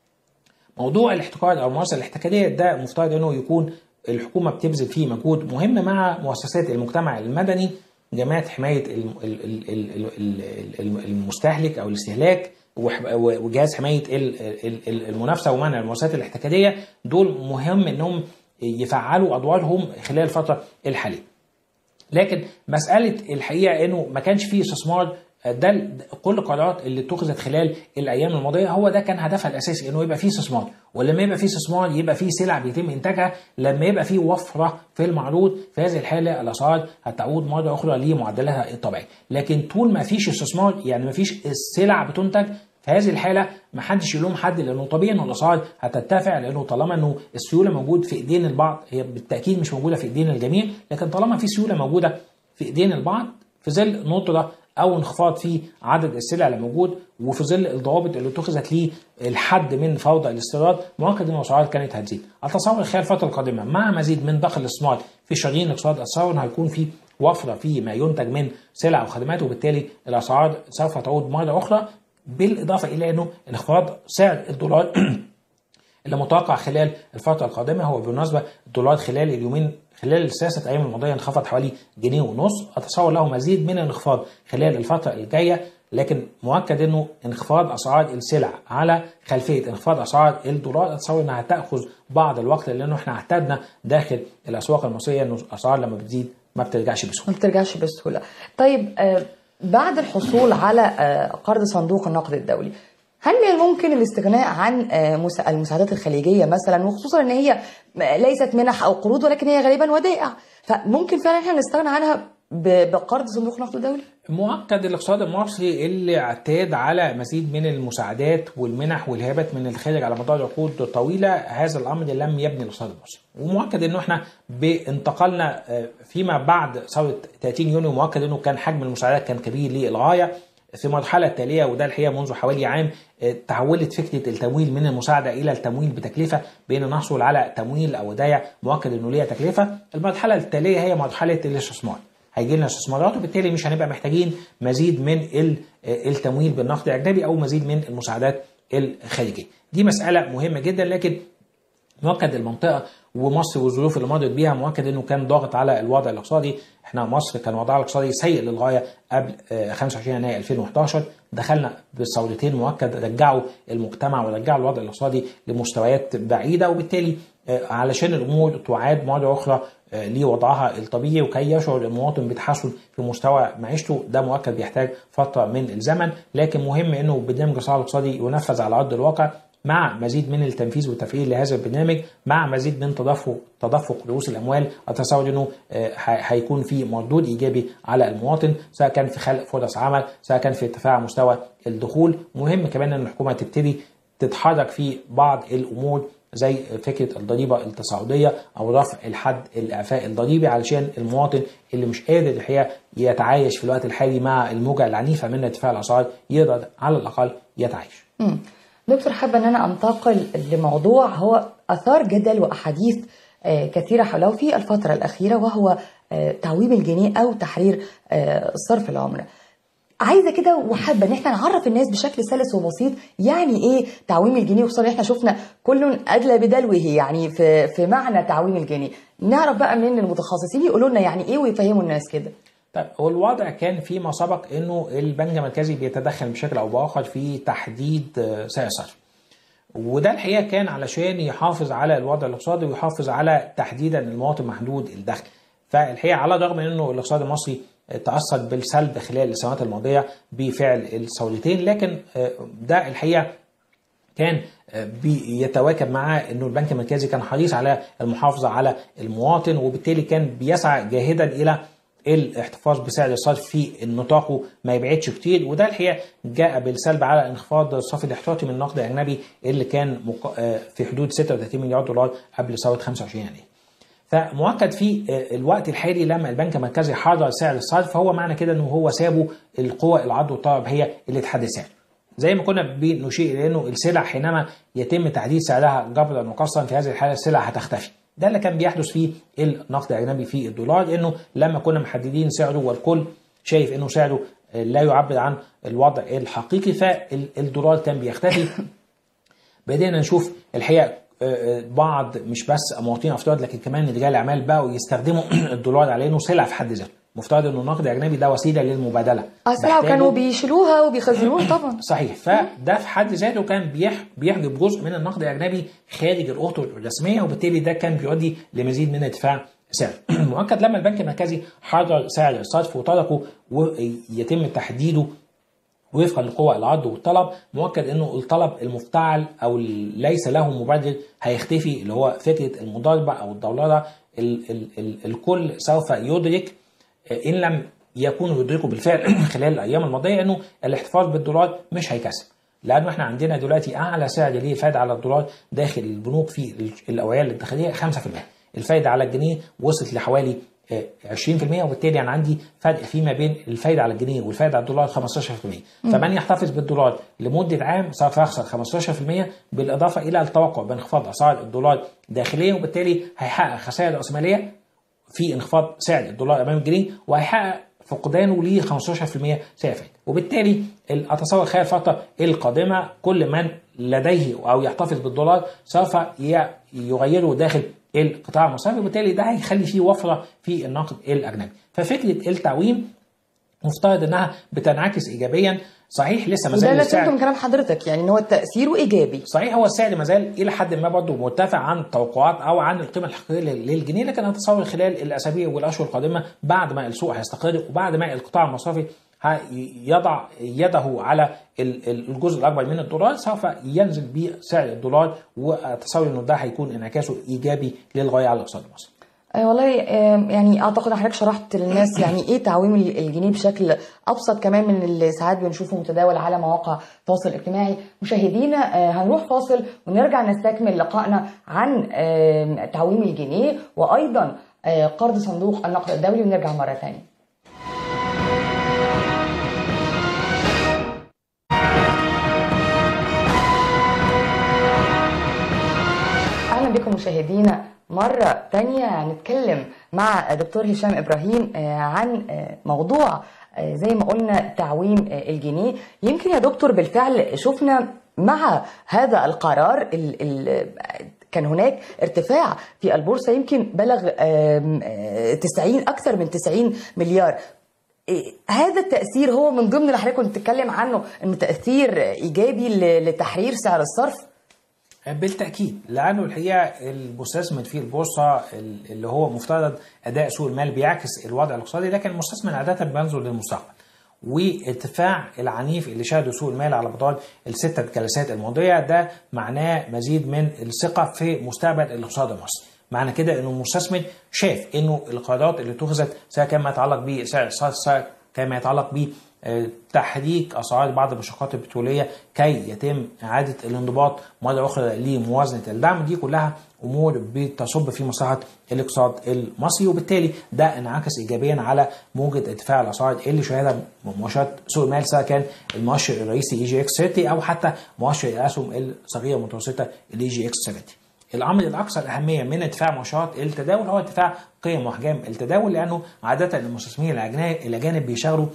موضوع الاحتكار او الممارسه الاحتكاريه ده مفترض انه يكون الحكومه بتبذل فيه مجهود مهم مع مؤسسات المجتمع المدني جماعه حمايه الم- ال- ال- ال- ال- ال- المستهلك او الاستهلاك وح- وجهاز حمايه ال- ال- ال- المنافسه ومنع الممارسات الاحتكاريه دول مهم انهم يفعلوا ادوارهم خلال الفتره الحاليه. لكن مساله الحقيقه انه ما كانش فيه استثمار ده ال- كل القرارات اللي اتخذت خلال الايام الماضيه هو ده كان هدفها الاساسي انه يبقى فيه استثمار ولما يبقى فيه استثمار يبقى فيه سلع بيتم انتاجها لما يبقى فيه وفره في المعروض في هذه الحاله الاسعار هتعود مره اخرى لمعدلها الطبيعي لكن طول ما فيش استثمار يعني ما فيش السلع بتنتج في هذه الحاله ما حدش يلوم حد لانه طبيعي ان الاسعار هترتفع لانه طالما انه السيوله موجود في ايدين البعض هي بالتاكيد مش موجوده في ايدين الجميع لكن طالما في سيوله موجوده في ايدين البعض في ظل ندره او انخفاض في عدد السلع اللي موجود وفي ظل الضوابط اللي اتخذت للحد من فوضى الاستيراد مؤكد ان الاسعار كانت هتزيد. اتصور خلال الفتره القادمه مع مزيد من دخل الاستثمار في شرايين الاقتصاد اتصور ان هيكون في وفره في ما ينتج من سلع وخدمات وبالتالي الاسعار سوف تعود مره اخرى بالاضافه الى انه انخفاض سعر الدولار اللي متوقع خلال الفترة القادمة هو بالمناسبة الدولار خلال اليومين خلال الثلاثة أيام الماضية انخفض حوالي جنيه ونص أتصور له مزيد من الانخفاض خلال الفترة الجاية لكن مؤكد انه انخفاض اسعار السلع على خلفيه انخفاض اسعار الدولار اتصور انها هتاخذ بعض الوقت لانه احنا اعتدنا داخل الاسواق المصريه انه الاسعار لما بتزيد ما بترجعش ما بسهوله. بترجعش بسهوله طيب آه، بعد الحصول على آه، قرض صندوق النقد الدولي هل من الممكن الاستغناء عن آه، مسا- المساعدات الخليجيه مثلا وخصوصا ان هي ليست منح او قروض ولكن هي غالبا ودائع فممكن فعلا احنا نستغنى عنها ب- بقرض صندوق النقد الدولي؟ مؤكد الاقتصاد المصري اللي اعتاد على مزيد من المساعدات والمنح والهبات من الخارج على مدار عقود طويله هذا الامر لم يبني الاقتصاد المصري ومؤكد انه احنا بانتقالنا آه، فيما بعد ثوره 30 يونيو مؤكد انه كان حجم المساعدات كان كبير للغايه في المرحله التاليه وده الحقيقه منذ حوالي عام آه، تحولت فكره التمويل من المساعده الى التمويل بتكلفه بان نحصل على تمويل او ودايع مؤكد انه ليها تكلفه المرحله التاليه هي مرحله الاستثمار هيجي لنا استثمارات وبالتالي مش هنبقى محتاجين مزيد من ال- التمويل بالنقد الاجنبي او مزيد من المساعدات الخارجيه دي مساله مهمه جدا لكن مؤكد المنطقه ومصر والظروف اللي مرت بيها مؤكد انه كان ضاغط على الوضع الاقتصادي احنا مصر كان وضعها الاقتصادي سيء للغايه قبل آه، 25 يناير 2011 دخلنا بالثورتين مؤكد رجعوا المجتمع ورجعوا الوضع الاقتصادي لمستويات بعيده وبالتالي آه، علشان الامور تعاد مره اخرى آه، لوضعها الطبيعي وكي يشعر المواطن بتحسن في مستوى معيشته ده مؤكد بيحتاج فتره من الزمن لكن مهم انه برنامج الاصلاح الاقتصادي ينفذ على ارض الواقع مع مزيد من التنفيذ والتفعيل لهذا البرنامج مع مزيد من تدفق تدفق رؤوس الاموال اتصور انه آه، ه- هيكون في مردود ايجابي على المواطن سواء كان في خلق فرص عمل سواء كان في ارتفاع مستوى الدخول مهم كمان ان الحكومه تبتدي تتحرك في بعض الامور زي فكره الضريبه التصاعديه او رفع الحد الاعفاء الضريبي علشان المواطن اللي مش قادر الحقيقه يتعايش في الوقت الحالي مع الموجه العنيفه من ارتفاع الاسعار يقدر على الاقل يتعايش. مم. دكتور حابة أن أنا أنتقل لموضوع هو أثار جدل وأحاديث آه، كثيرة حوله في الفترة الأخيرة وهو آه، تعويم الجنيه أو تحرير آه، صرف العملة عايزة كده وحابة إن احنا نعرف الناس بشكل سلس وبسيط يعني إيه تعويم الجنيه وخصوصا إن احنا شفنا كل أدلى بدلوه يعني في في معنى تعويم الجنيه نعرف بقى من المتخصصين يقولوا لنا يعني إيه ويفهموا الناس كده طيب هو الوضع كان فيما سبق انه البنك المركزي بيتدخل بشكل او باخر في تحديد آه، سعر الصرف. وده الحقيقه كان علشان يحافظ على الوضع الاقتصادي ويحافظ على تحديدا المواطن محدود الدخل. فالحقيقه على الرغم من انه الاقتصاد المصري تاثر بالسلب خلال السنوات الماضيه بفعل الثورتين لكن آه، ده الحقيقه كان بيتواكب مع انه البنك المركزي كان حريص على المحافظه على المواطن وبالتالي كان بيسعى جاهدا الى الاحتفاظ بسعر الصرف في نطاقه ما يبعدش كتير وده الحقيقه جاء بالسلب على انخفاض الصافي الاحتياطي من النقد الاجنبي اللي كان مق- آه، في حدود 36 مليار دولار قبل ثوره 25 يناير. فمؤكد في الوقت الحالي لما البنك المركزي حرر سعر الصرف فهو معنى كده انه هو سابه القوى العرض والطلب هي اللي تحدد سعره. زي ما كنا بنشير الى انه السلع حينما يتم تحديد سعرها جبرا وقصرا في هذه الحاله السلع هتختفي. ده اللي كان بيحدث في النقد الاجنبي في الدولار انه لما كنا محددين سعره والكل شايف انه سعره لا يعبر عن الوضع الحقيقي فالدولار كان بيختفي بدينا نشوف الحقيقه آه، آه، بعض مش بس مواطنين افراد لكن كمان رجال الاعمال بقوا يستخدموا الدولار على انه سلعه في حد ذاته مفترض انه النقد الاجنبي ده وسيله للمبادله أسرع بحتاجه- كانوا بيشيلوها وبيخزنوها طبعا صحيح فده في حد ذاته كان بيح- بيحجب جزء من النقد الاجنبي خارج الاطر الرسميه وبالتالي ده كان بيؤدي لمزيد من ارتفاع سعر مؤكد لما البنك المركزي حرر سعر الصرف وتركه ويتم تحديده وفقا لقوى العرض والطلب مؤكد انه الطلب المفتعل او ال- ليس له مبرر هيختفي اللي هو فكره المضاربه او الدولاره ال ال ال الكل سوف يدرك ان لم يكونوا يدركوا بالفعل خلال الايام الماضيه انه الاحتفاظ بالدولار مش هيكسب لانه احنا عندنا دلوقتي اعلى سعر للفائده على الدولار داخل البنوك في ال- الاوعيه الادخاريه 5% الفائده على الجنيه وصلت لحوالي آه، 20% وبالتالي انا عندي فرق فيما بين الفايده على الجنيه والفايده على الدولار 15% فمن يحتفظ بالدولار لمده عام سوف يخسر 15% بالاضافه الى التوقع بانخفاض اسعار الدولار داخليا وبالتالي هيحقق خسائر راسماليه في انخفاض سعر الدولار امام الجنيه وهيحقق فقدانه ل 15% سعر فائده وبالتالي ال- اتصور خلال الفتره القادمه كل من لديه او يحتفظ بالدولار سوف ي- يغيره داخل القطاع المصرفي وبالتالي ده هيخلي فيه وفره في النقد الاجنبي ففكره التعويم مفترض انها بتنعكس ايجابيا صحيح لسه ما وده زال اللي السعر فهمته من كلام حضرتك يعني ان هو تاثيره ايجابي صحيح هو السعر ما زال الى حد ما برضه مرتفع عن التوقعات او عن القيمه الحقيقيه لل- للجنيه لكن اتصور خلال الاسابيع والاشهر القادمه بعد ما السوق هيستقر وبعد ما القطاع المصرفي يضع يده على الجزء الاكبر من الدولار سوف ينزل بسعر الدولار واتصور انه ده هيكون انعكاسه ايجابي للغايه على الاقتصاد المصري. أه والله يعني اعتقد حضرتك شرحت للناس يعني ايه تعويم الجنيه بشكل ابسط كمان من اللي ساعات بنشوفه متداول على مواقع التواصل الاجتماعي مشاهدينا هنروح فاصل ونرجع نستكمل لقائنا عن تعويم الجنيه وايضا قرض صندوق النقد الدولي ونرجع مره ثانيه اهلا بكم مشاهدينا مرة تانية هنتكلم مع دكتور هشام إبراهيم عن موضوع زي ما قلنا تعويم الجنيه يمكن يا دكتور بالفعل شفنا مع هذا القرار ال ال كان هناك ارتفاع في البورصة يمكن بلغ 90 أكثر من 90 مليار هذا التأثير هو من ضمن اللي حضرتك كنت بتتكلم عنه انه تأثير إيجابي لتحرير سعر الصرف بالتاكيد لانه الحقيقه المستثمر في البورصه اللي هو مفترض اداء سوق المال بيعكس الوضع الاقتصادي لكن المستثمر عاده بينظر للمستقبل وارتفاع العنيف اللي شهده سوق المال على مدار الستة جلسات الماضية ده معناه مزيد من الثقة في مستقبل الاقتصاد المصري معنى كده انه المستثمر شاف انه القرارات اللي اتخذت سواء كان ما يتعلق بسعر سواء كان ما يتعلق ب تحريك اسعار بعض المشتقات البتروليه كي يتم اعاده الانضباط مره اخرى لموازنه الدعم دي كلها امور بتصب في مصلحه الاقتصاد المصري وبالتالي ده انعكس ايجابيا على موجه ارتفاع الاسعار اللي شهدها مؤشرات سوق المال سواء كان المؤشر الرئيسي اي جي اكس 30 او حتى مؤشر الاسهم الصغيره والمتوسطه الاي جي اكس 30 الامر الاكثر اهميه من ارتفاع مؤشرات التداول هو ارتفاع قيم واحجام التداول لانه عاده المستثمرين الاجانب بيشتغلوا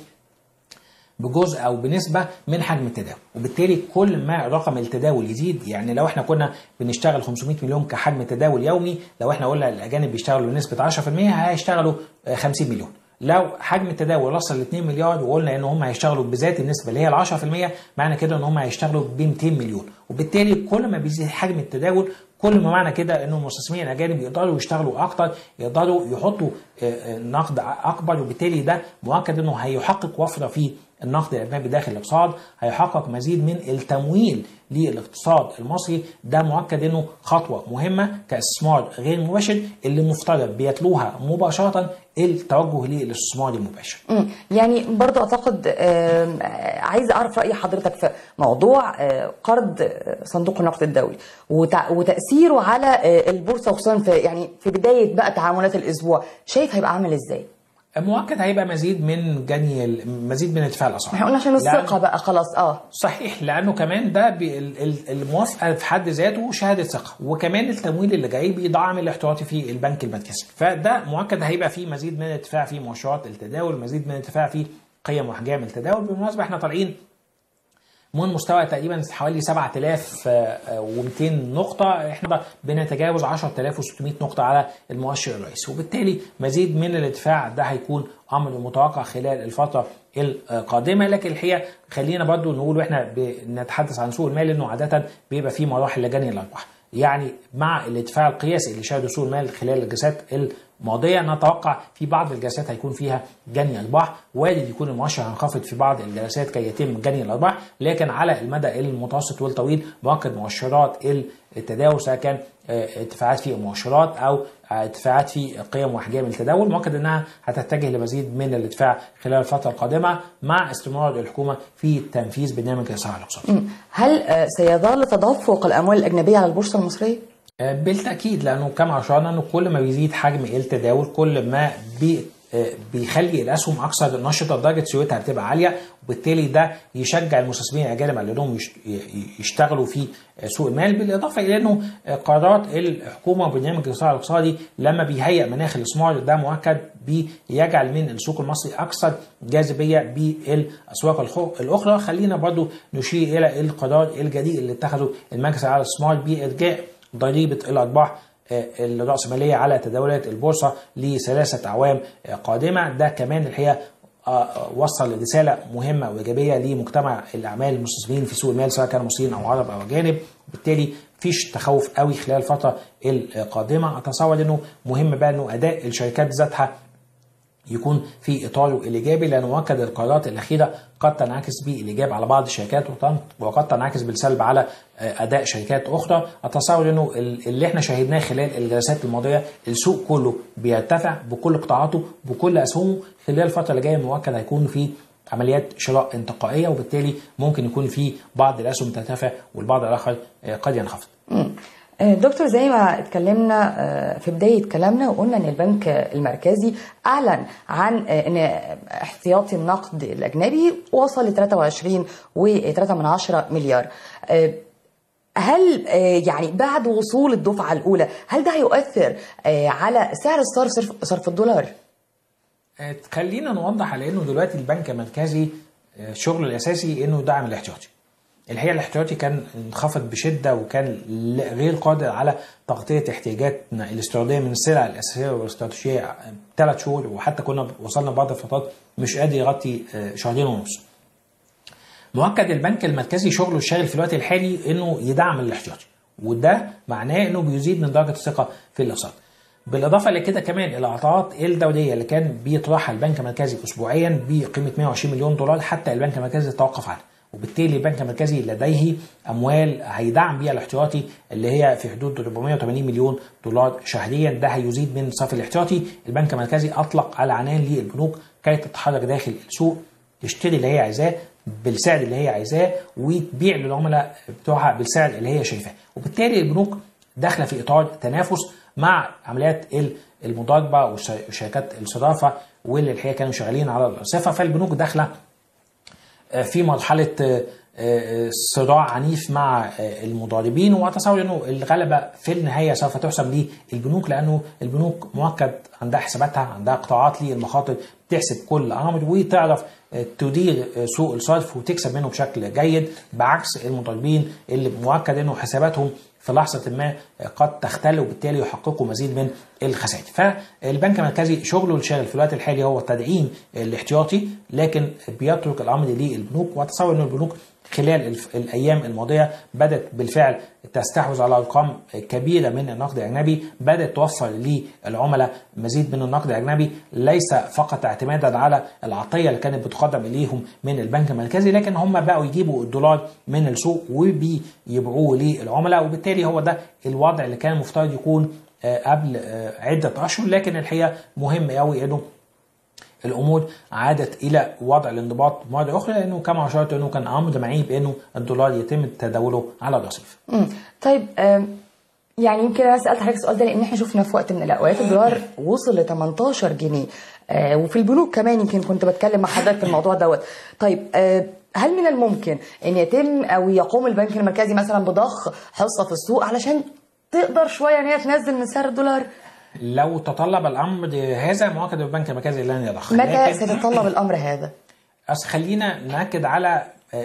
بجزء او بنسبه من حجم التداول وبالتالي كل ما رقم التداول يزيد يعني لو احنا كنا بنشتغل 500 مليون كحجم تداول يومي لو احنا قلنا الاجانب بيشتغلوا بنسبه 10% هيشتغلوا 50 مليون لو حجم التداول وصل ل 2 مليار وقلنا ان هم هيشتغلوا بذات النسبه اللي هي ال 10% معنى كده ان هم هيشتغلوا ب 200 مليون وبالتالي كل ما بيزيد حجم التداول كل ما معنى كده انه المستثمرين الاجانب يقدروا يشتغلوا اكتر يقدروا يحطوا نقد اكبر وبالتالي ده مؤكد انه هيحقق وفره في النقد الاجنبي داخل الاقتصاد هيحقق مزيد من التمويل للاقتصاد المصري ده مؤكد انه خطوه مهمه كاستثمار غير مباشر اللي مفترض بيتلوها مباشره التوجه للاستثمار المباشر. يعني برضو اعتقد عايز اعرف راي حضرتك في موضوع قرض صندوق النقد الدولي وتاثيره على البورصه وخصوصا في يعني في بدايه بقى تعاملات الاسبوع شايف هيبقى عامل ازاي؟ مؤكد هيبقى مزيد من جني مزيد من ارتفاع الاسعار احنا قلنا عشان الثقه بقى خلاص اه صحيح لانه كمان ده الموافقه في حد ذاته شهاده ثقه وكمان التمويل اللي جاي بيدعم الاحتياطي في البنك المركزي فده مؤكد هيبقى فيه مزيد من ارتفاع في مؤشرات التداول مزيد من ارتفاع في قيم واحجام التداول بالمناسبه احنا طالعين من مستوى تقريبا حوالي 7200 نقطة احنا بنتجاوز 10600 نقطة على المؤشر الرئيسي وبالتالي مزيد من الارتفاع ده هيكون امر متوقع خلال الفترة القادمة لكن الحقيقة خلينا برضو نقول واحنا بنتحدث عن سوق المال انه عادة بيبقى فيه مراحل لجني الارباح يعني مع الارتفاع القياسي اللي شهده سوق المال خلال الجلسات الماضيه نتوقع في بعض الجلسات هيكون فيها جني ارباح وارد يكون المؤشر هينخفض في بعض الجلسات كي يتم جني الارباح لكن على المدى المتوسط والطويل مؤكد مؤشرات التداول سواء كان ارتفاعات في المؤشرات او ارتفاعات في قيم واحجام التداول مؤكد انها هتتجه لمزيد من الارتفاع خلال الفتره القادمه مع استمرار الحكومه في تنفيذ برنامج الاصلاح الاقتصادي. هل سيظل تدفق الاموال الاجنبيه على البورصه المصريه؟ بالتاكيد لانه كما اشرنا انه كل ما بيزيد حجم التداول كل ما بي بيخلي الاسهم اكثر نشطه درجه سيولتها بتبقى عاليه وبالتالي ده يشجع المستثمرين الاجانب على انهم يشتغلوا في سوق المال بالاضافه الى انه قرارات الحكومه وبرنامج الاصلاح الاقتصادي لما بيهيئ مناخ الاستثمار ده مؤكد بيجعل من السوق المصري اكثر جاذبيه بالاسواق الاخرى خلينا برضو نشير الى القرار الجديد اللي اتخذه المجلس على الاستثمار بارجاء ضريبه الارباح الرأسمالية على تداولات البورصة لثلاثة أعوام قادمة ده كمان الحقيقة وصل رسالة مهمة وإيجابية لمجتمع الأعمال المستثمرين في سوق المال سواء كانوا مصريين أو عرب أو أجانب بالتالي فيش تخوف قوي خلال الفترة القادمة أتصور أنه مهم بقى أنه أداء الشركات ذاتها يكون في اطاره الايجابي لان مؤكد القرارات الاخيره قد تنعكس بالايجاب على بعض الشركات وقد تنعكس بالسلب على اداء شركات اخرى اتصور انه اللي احنا شاهدناه خلال الجلسات الماضيه السوق كله بيرتفع بكل قطاعاته بكل اسهمه خلال الفتره اللي جايه مؤكد هيكون في عمليات شراء انتقائيه وبالتالي ممكن يكون في بعض الاسهم ترتفع والبعض الاخر قد ينخفض. دكتور زي ما اتكلمنا في بداية كلامنا وقلنا ان البنك المركزي اعلن عن ان احتياطي النقد الاجنبي وصل ل 23 و3 من عشرة مليار هل يعني بعد وصول الدفعة الأولى هل ده هيؤثر على سعر الصرف صرف الدولار؟ خلينا نوضح على انه دلوقتي البنك المركزي شغله الاساسي انه يدعم الاحتياطي. الحقيقه الاحتياطي كان انخفض بشده وكان غير قادر على تغطيه احتياجاتنا الاستيراديه من السلع الاساسيه والاستراتيجيه ثلاث شهور وحتى كنا وصلنا بعض الفترات مش قادر يغطي شهرين ونص. مؤكد البنك المركزي شغله الشاغل في الوقت الحالي انه يدعم الاحتياطي وده معناه انه بيزيد من درجه الثقه في الاقتصاد. بالاضافه لكده كمان الاعطاءات الدوليه اللي كان بيطرحها البنك المركزي اسبوعيا بقيمه 120 مليون دولار حتى البنك المركزي توقف عنها. وبالتالي البنك المركزي لديه اموال هيدعم بيها الاحتياطي اللي هي في حدود 480 مليون دولار شهريا ده هيزيد من صافي الاحتياطي البنك المركزي اطلق على عنان للبنوك كي تتحرك داخل السوق تشتري اللي هي عايزاه بالسعر اللي هي عايزاه وتبيع للعملاء بتوعها بالسعر اللي هي شايفاه وبالتالي البنوك داخله في اطار تنافس مع عمليات المضاربه وشركات الصرافه واللي الحقيقه كانوا شغالين على الصفه فالبنوك داخله في مرحله صراع عنيف مع المضاربين واتصور انه الغلبه في النهايه سوف تحسب للبنوك لانه البنوك مؤكد عندها حساباتها عندها قطاعات للمخاطر بتحسب كل امر وتعرف تدير سوق الصرف وتكسب منه بشكل جيد بعكس المضاربين اللي مؤكد انه حساباتهم في لحظة ما قد تختل وبالتالي يحققوا مزيد من الخسائر فالبنك المركزي شغله الشاغل في الوقت الحالي هو تدعيم الاحتياطي لكن بيترك الأمر للبنوك واتصور أن البنوك خلال الأيام الماضية بدأت بالفعل تستحوذ على أرقام كبيرة من النقد الأجنبي بدأت توفر للعملاء مزيد من النقد الأجنبي ليس فقط اعتمادا على العطية اللي كانت بتقدم إليهم من البنك المركزي لكن هم بقوا يجيبوا الدولار من السوق وبيبيعوه للعملاء وبالتالي هو ده الوضع اللي كان المفترض يكون قبل عدة أشهر لكن الحقيقة مهم قوي إنه الامور عادت الى وضع الانضباط مره اخرى لانه كما اشرت انه كان امر معيب انه الدولار يتم تداوله على الرصيف. طيب يعني يمكن انا سالت حضرتك السؤال ده لان احنا شفنا في وقت من الاوقات الدولار وصل ل 18 جنيه وفي البنوك كمان يمكن كنت بتكلم مع حضرتك في الموضوع دوت. طيب هل من الممكن ان يتم او يقوم البنك المركزي مثلا بضخ حصه في السوق علشان تقدر شويه ان هي تنزل من سعر الدولار؟ لو تطلب الامر هذا مؤكد البنك المركزي لن يضخ متى سيتطلب الامر هذا؟ أصل خلينا ناكد على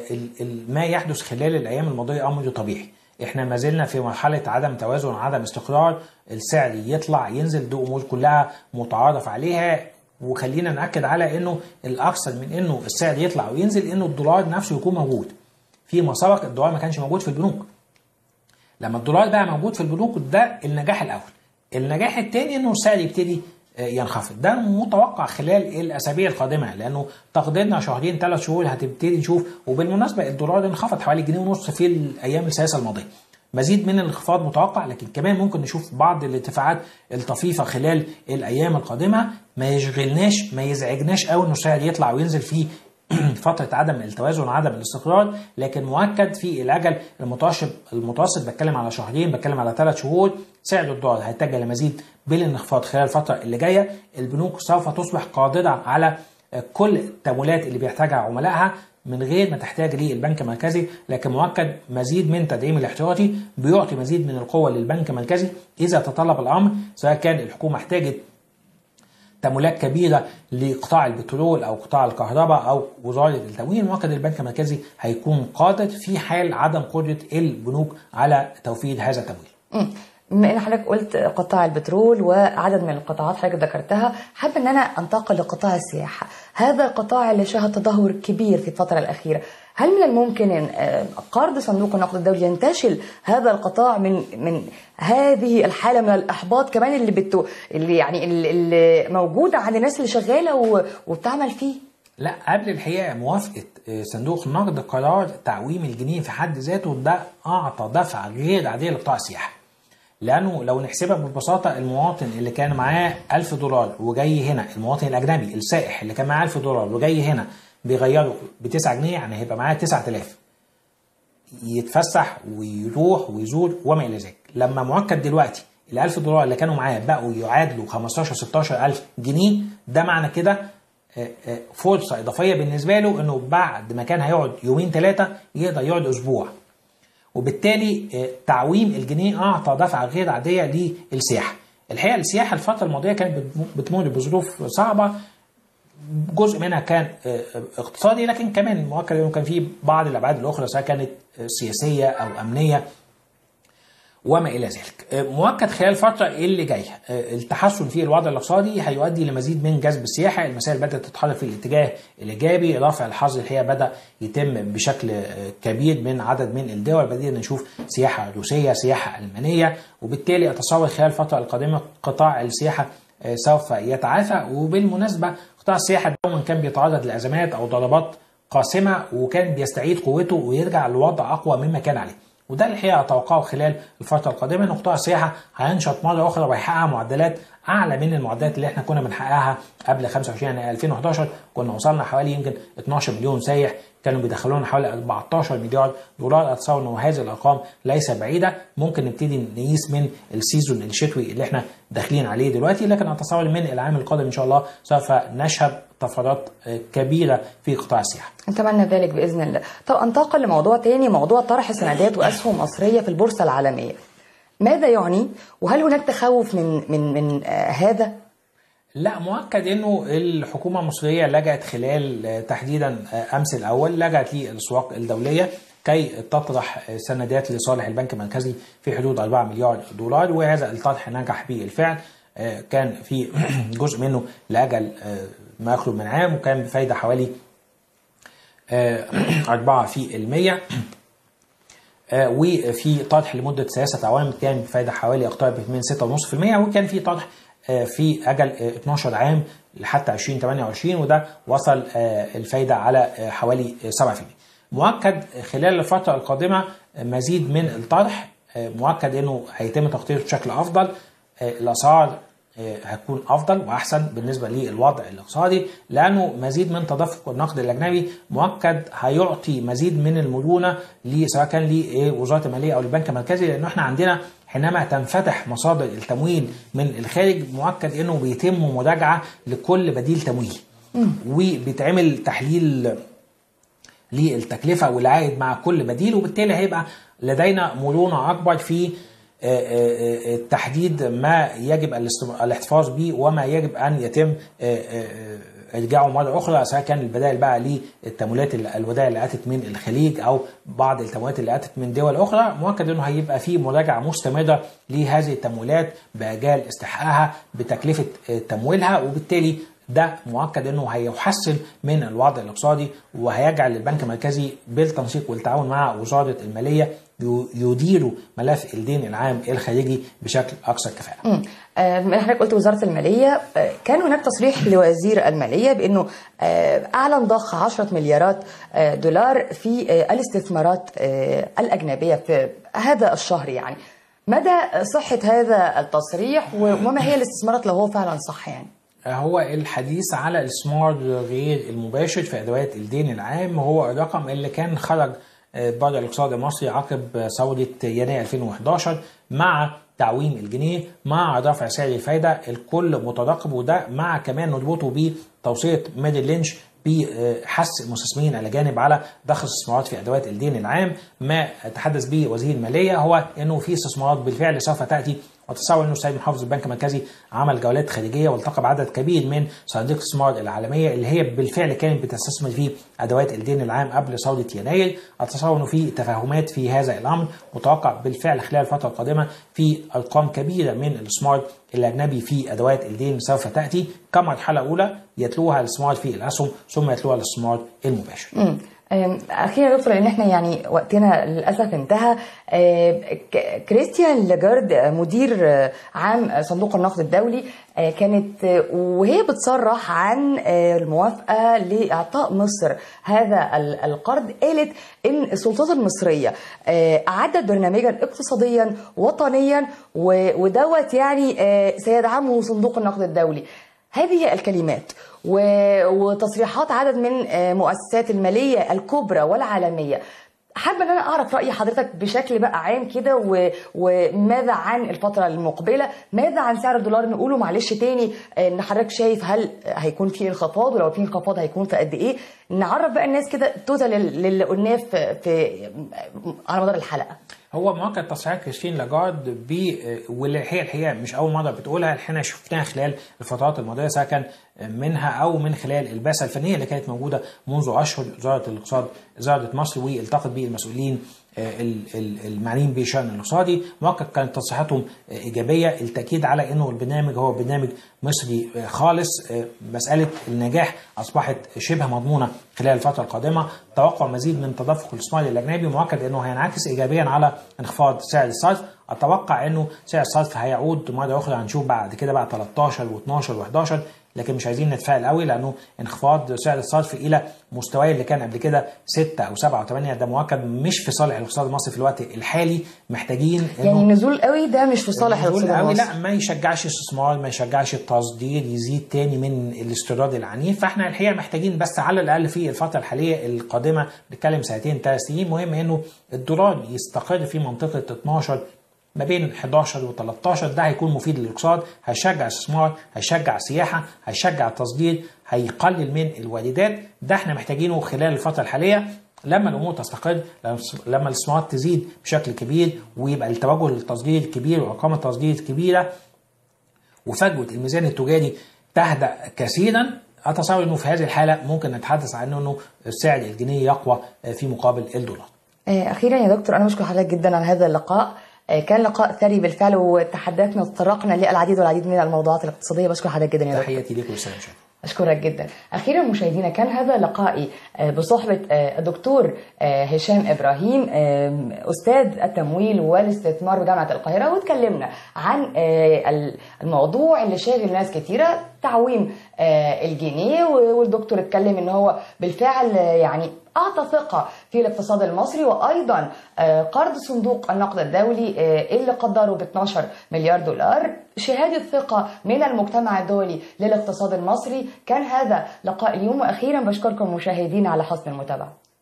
ما يحدث خلال الايام الماضيه امر طبيعي احنا ما زلنا في مرحله عدم توازن عدم استقرار السعر يطلع ينزل دي امور كلها متعارف عليها وخلينا ناكد على انه الاكثر من انه السعر يطلع وينزل انه الدولار نفسه يكون موجود فيما سبق الدولار ما كانش موجود في البنوك لما الدولار بقى موجود في البنوك ده النجاح الاول النجاح الثاني انه السعر يبتدي ينخفض ده متوقع خلال الاسابيع القادمه لانه تقديرنا شهرين ثلاث شهور هتبتدي نشوف وبالمناسبه الدولار انخفض حوالي جنيه ونص في الايام الثلاثه الماضيه مزيد من الانخفاض متوقع لكن كمان ممكن نشوف بعض الارتفاعات الطفيفه خلال الايام القادمه ما يشغلناش ما يزعجناش قوي انه السعر يطلع وينزل في فترة عدم التوازن وعدم الاستقرار لكن مؤكد في الأجل المتوسط المتوسط بتكلم على شهرين بتكلم على ثلاث شهور سعر الدولار هيتجه لمزيد بالانخفاض خلال الفترة اللي جاية البنوك سوف تصبح قادرة على كل التمويلات اللي بيحتاجها عملائها من غير ما تحتاج للبنك المركزي لكن مؤكد مزيد من تدعيم الاحتياطي بيعطي مزيد من القوة للبنك المركزي إذا تطلب الأمر سواء كان الحكومة احتاجت تمويلات كبيرة لقطاع البترول أو قطاع الكهرباء أو وزارة التموين مؤكد البنك المركزي هيكون قادر في حال عدم قدرة البنوك على توفير هذا التمويل. بما ان حضرتك قلت قطاع البترول وعدد من القطاعات حضرتك ذكرتها حابه ان انا انتقل لقطاع السياحه هذا القطاع اللي شهد تدهور كبير في الفتره الاخيره هل من الممكن ان آه، قرض صندوق النقد الدولي ينتشل هذا القطاع من من هذه الحاله من الاحباط كمان اللي بتو اللي يعني اللي- اللي موجوده عند الناس اللي شغاله و- وبتعمل فيه لا قبل الحقيقه موافقه آه، صندوق النقد قرار تعويم الجنيه في حد ذاته ده اعطى دفعه غير عاديه لقطاع السياحه. لانه لو نحسبها ببساطه المواطن اللي كان معاه 1000 دولار وجاي هنا المواطن الاجنبي السائح اللي كان معاه 1000 دولار وجاي هنا بيغيره ب 9 جنيه يعني هيبقى معاه 9000 يتفسح ويروح ويزور وما الى ذلك لما مؤكد دلوقتي ال 1000 دولار اللي كانوا معاه بقوا يعادلوا 15 16000 جنيه ده معنى كده آه، آه، فرصه اضافيه بالنسبه له انه بعد ما كان هيقعد يومين ثلاثه يقدر يقعد اسبوع وبالتالي آه، تعويم الجنيه اعطى دفعه غير عاديه للسياحه الحقيقه السياحه الفتره الماضيه كانت بتم- بتمر بظروف صعبه جزء منها كان آه، اقتصادي لكن كمان مؤكد انه كان في بعض الابعاد الاخرى سواء كانت آه، سياسيه او امنيه وما الى ذلك. آه، مؤكد خلال الفتره اللي جايه آه، التحسن في الوضع الاقتصادي هيؤدي لمزيد من جذب السياحه، المسائل بدات تتحرك في الاتجاه الايجابي، رفع الحظر الحقيقه بدا يتم بشكل آه، كبير من عدد من الدول، بدينا نشوف سياحه روسيه، سياحه المانيه، وبالتالي اتصور خلال الفتره القادمه قطاع السياحه آه، سوف يتعافى وبالمناسبه قطاع السياحه دوما كان بيتعرض لازمات او ضربات قاسمه وكان بيستعيد قوته ويرجع لوضع اقوى مما كان عليه. وده الحقيقه اتوقعه خلال الفتره القادمه ان قطاع السياحه هينشط مره اخرى ويحقق معدلات اعلى من المعدلات اللي احنا كنا بنحققها قبل 25 يعني 2011 كنا وصلنا حوالي يمكن 12 مليون سايح كانوا بيدخلوا لنا حوالي 14 مليار دولار اتصور ان هذه الارقام ليس بعيده ممكن نبتدي نقيس من السيزون الشتوي اللي احنا داخلين عليه دلوقتي لكن اتصور من العام القادم ان شاء الله سوف نشهد طفرات آه، كبيره في قطاع السياحه نتمنى ذلك باذن الله. طب انتقل لموضوع تاني موضوع طرح سندات واسهم مصريه في البورصه العالميه. ماذا يعني؟ وهل هناك تخوف من من من آه هذا؟ لا مؤكد انه الحكومه المصريه لجأت خلال آه، تحديدا آه، امس الاول لجأت للاسواق الدوليه كي تطرح آه، سندات لصالح البنك المركزي في حدود 4 مليار دولار وهذا الطرح نجح بالفعل آه، كان في جزء منه لاجل آه، ما يخلو من عام وكان بفايده حوالي آه، 4 في المية آه، وفي طرح لمدة ثلاثة أعوام كان بفايدة حوالي اقترب من 6.5% وكان في طرح آه، في أجل آه، 12 عام لحتى 2028 وده وصل آه، الفايدة على آه، حوالي آه، 7% مؤكد خلال الفترة القادمة آه، مزيد من الطرح آه، مؤكد انه هيتم تخطيطه بشكل افضل آه، الاسعار آه، هتكون افضل واحسن بالنسبه للوضع الاقتصادي لانه مزيد من تدفق النقد الاجنبي مؤكد هيعطي مزيد من المرونه ل- سواء كان لوزاره الماليه او البنك المركزي لانه احنا عندنا حينما تنفتح مصادر التمويل من الخارج مؤكد انه بيتم مراجعه لكل بديل تمويلي وبيتعمل تحليل للتكلفة والعائد مع كل بديل وبالتالي هيبقى لدينا مرونة أكبر في آه، آه، آه، تحديد ما يجب الاست- الاحتفاظ به وما يجب أن يتم آه، آه، ارجاعه مرة أخرى سواء كان البدائل بقى للتمويلات ال- الودائع اللي أتت من الخليج أو بعض التمويلات اللي أتت من دول أخرى مؤكد أنه هيبقى في مراجعة مستمرة لهذه التمويلات بأجال استحقاقها بتكلفة آه، تمويلها وبالتالي ده مؤكد انه هيحسن من الوضع الاقتصادي وهيجعل البنك المركزي بالتنسيق والتعاون مع وزاره الماليه يو- يديروا ملف الدين العام الخارجي بشكل اكثر كفاءه. مم. آه، بما إن حضرتك قلت وزاره الماليه آه، كان هناك تصريح لوزير الماليه بانه آه، اعلن ضخ 10 مليارات آه، دولار في آه، الاستثمارات آه، الاجنبيه في هذا الشهر يعني مدى صحه هذا التصريح وما هي الاستثمارات لو هو فعلا صح يعني هو الحديث على الاستثمار غير المباشر في ادوات الدين العام هو الرقم اللي كان خرج آه، بره الاقتصاد المصري عقب ثوره يناير 2011 مع تعويم الجنيه مع رفع سعر الفايده الكل متراقب وده مع كمان نربطه بتوصيه ميريل لينش بحث المستثمرين الاجانب على ضخ الاستثمارات في ادوات الدين العام ما تحدث به وزير الماليه هو انه في استثمارات بالفعل سوف تاتي وتصور انه السيد محافظ البنك المركزي عمل جولات خارجيه والتقى بعدد كبير من صناديق الاستثمار العالميه اللي هي بالفعل كانت بتستثمر في ادوات الدين العام قبل ثوره يناير اتصور انه في تفاهمات في هذا الامر متوقع بالفعل خلال الفتره القادمه في ارقام كبيره من الاستثمار الاجنبي في ادوات الدين سوف تاتي كمرحله اولى يتلوها الاستثمار في الاسهم ثم يتلوها الاستثمار المباشر. مم. أم، اخيرا يا دكتور لان احنا يعني وقتنا للاسف انتهى أم، ك- كريستيان لاجارد مدير آه، عام صندوق النقد الدولي آه، كانت آه، وهي بتصرح عن آه، الموافقه لاعطاء مصر هذا ال- القرض قالت ان السلطات المصريه آه، اعدت برنامجا اقتصاديا وطنيا و- ودوت يعني آه، سيدعمه صندوق النقد الدولي هذه الكلمات و- وتصريحات عدد من آه، مؤسسات المالية الكبرى والعالمية حابة ان انا اعرف رأي حضرتك بشكل بقى عام كده و- وماذا عن الفترة المقبلة ماذا عن سعر الدولار نقوله معلش تاني آه، ان حضرتك شايف هل هيكون في انخفاض ولو في انخفاض هيكون في قد ايه نعرف بقى الناس كده توتال اللي قلناه في, في على مدار الحلقة هو مواقع تصريحات كريستين لاجارد ب واللي هي الحقيقه مش اول مره بتقولها احنا شفناها خلال الفترات الماضيه سواء كان منها او من خلال البعثه الفنيه اللي كانت موجوده منذ اشهر وزاره الاقتصاد زارت مصر والتقت بالمسؤولين ال- ال- المعنيين بالشان الاقتصادي مؤكد كانت تصريحاتهم ايجابيه التاكيد على انه البرنامج هو برنامج مصري خالص مساله النجاح اصبحت شبه مضمونه خلال الفتره القادمه توقع مزيد من تدفق الاستثمار الاجنبي مؤكد انه هينعكس ايجابيا على انخفاض سعر الصرف اتوقع انه سعر الصرف هيعود مره اخرى هنشوف بعد كده بقى 13 و12 و11 لكن مش عايزين نتفائل قوي لانه انخفاض سعر الصرف الى مستواه اللي كان قبل كده 6 او 7 او 8 ده مؤكد مش في صالح الاقتصاد المصري في الوقت الحالي محتاجين يعني النزول قوي ده مش في صالح النزول الاقتصاد قوي المصري لا ما يشجعش استثمار ما يشجعش التصدير يزيد تاني من الاستيراد العنيف فاحنا الحقيقه محتاجين بس على الاقل في الفتره الحاليه القادمه بنتكلم سنتين ثلاث سنين مهم انه الدولار يستقر في منطقه 12 ما بين 11 و 13 ده هيكون مفيد للاقتصاد هيشجع استثمار هيشجع سياحه هيشجع التصدير هيقلل من الواردات ده احنا محتاجينه خلال الفتره الحاليه لما الامور تستقر لما الاستثمارات تزيد بشكل كبير ويبقى التوجه للتصدير كبير وارقام التصدير كبيره وفجوه الميزان التجاري تهدأ كثيرا اتصور انه في هذه الحاله ممكن نتحدث عن انه سعر الجنيه يقوى في مقابل الدولار. آه، اخيرا يا دكتور انا بشكر حضرتك جدا على هذا اللقاء آه، كان لقاء ثري بالفعل وتحدثنا وتطرقنا للعديد والعديد من الموضوعات الاقتصاديه بشكر حضرتك جدا يا دكتور تحياتي ليك والسلام عليكم. أشكرك جدا أخيرا مشاهدينا كان هذا لقائي آه، بصحبة آه، الدكتور آه، هشام إبراهيم آه، أستاذ التمويل والاستثمار بجامعة القاهرة واتكلمنا عن آه، الموضوع اللي شاغل ناس كتيرة تعويم آه، الجنيه والدكتور اتكلم ان هو بالفعل آه، يعني اعطى ثقه في الاقتصاد المصري وايضا آه، قرض صندوق النقد الدولي آه، اللي قدره ب 12 مليار دولار شهاده ثقه من المجتمع الدولي للاقتصاد المصري كان هذا لقاء اليوم واخيرا بشكركم مشاهدينا على حسن المتابعه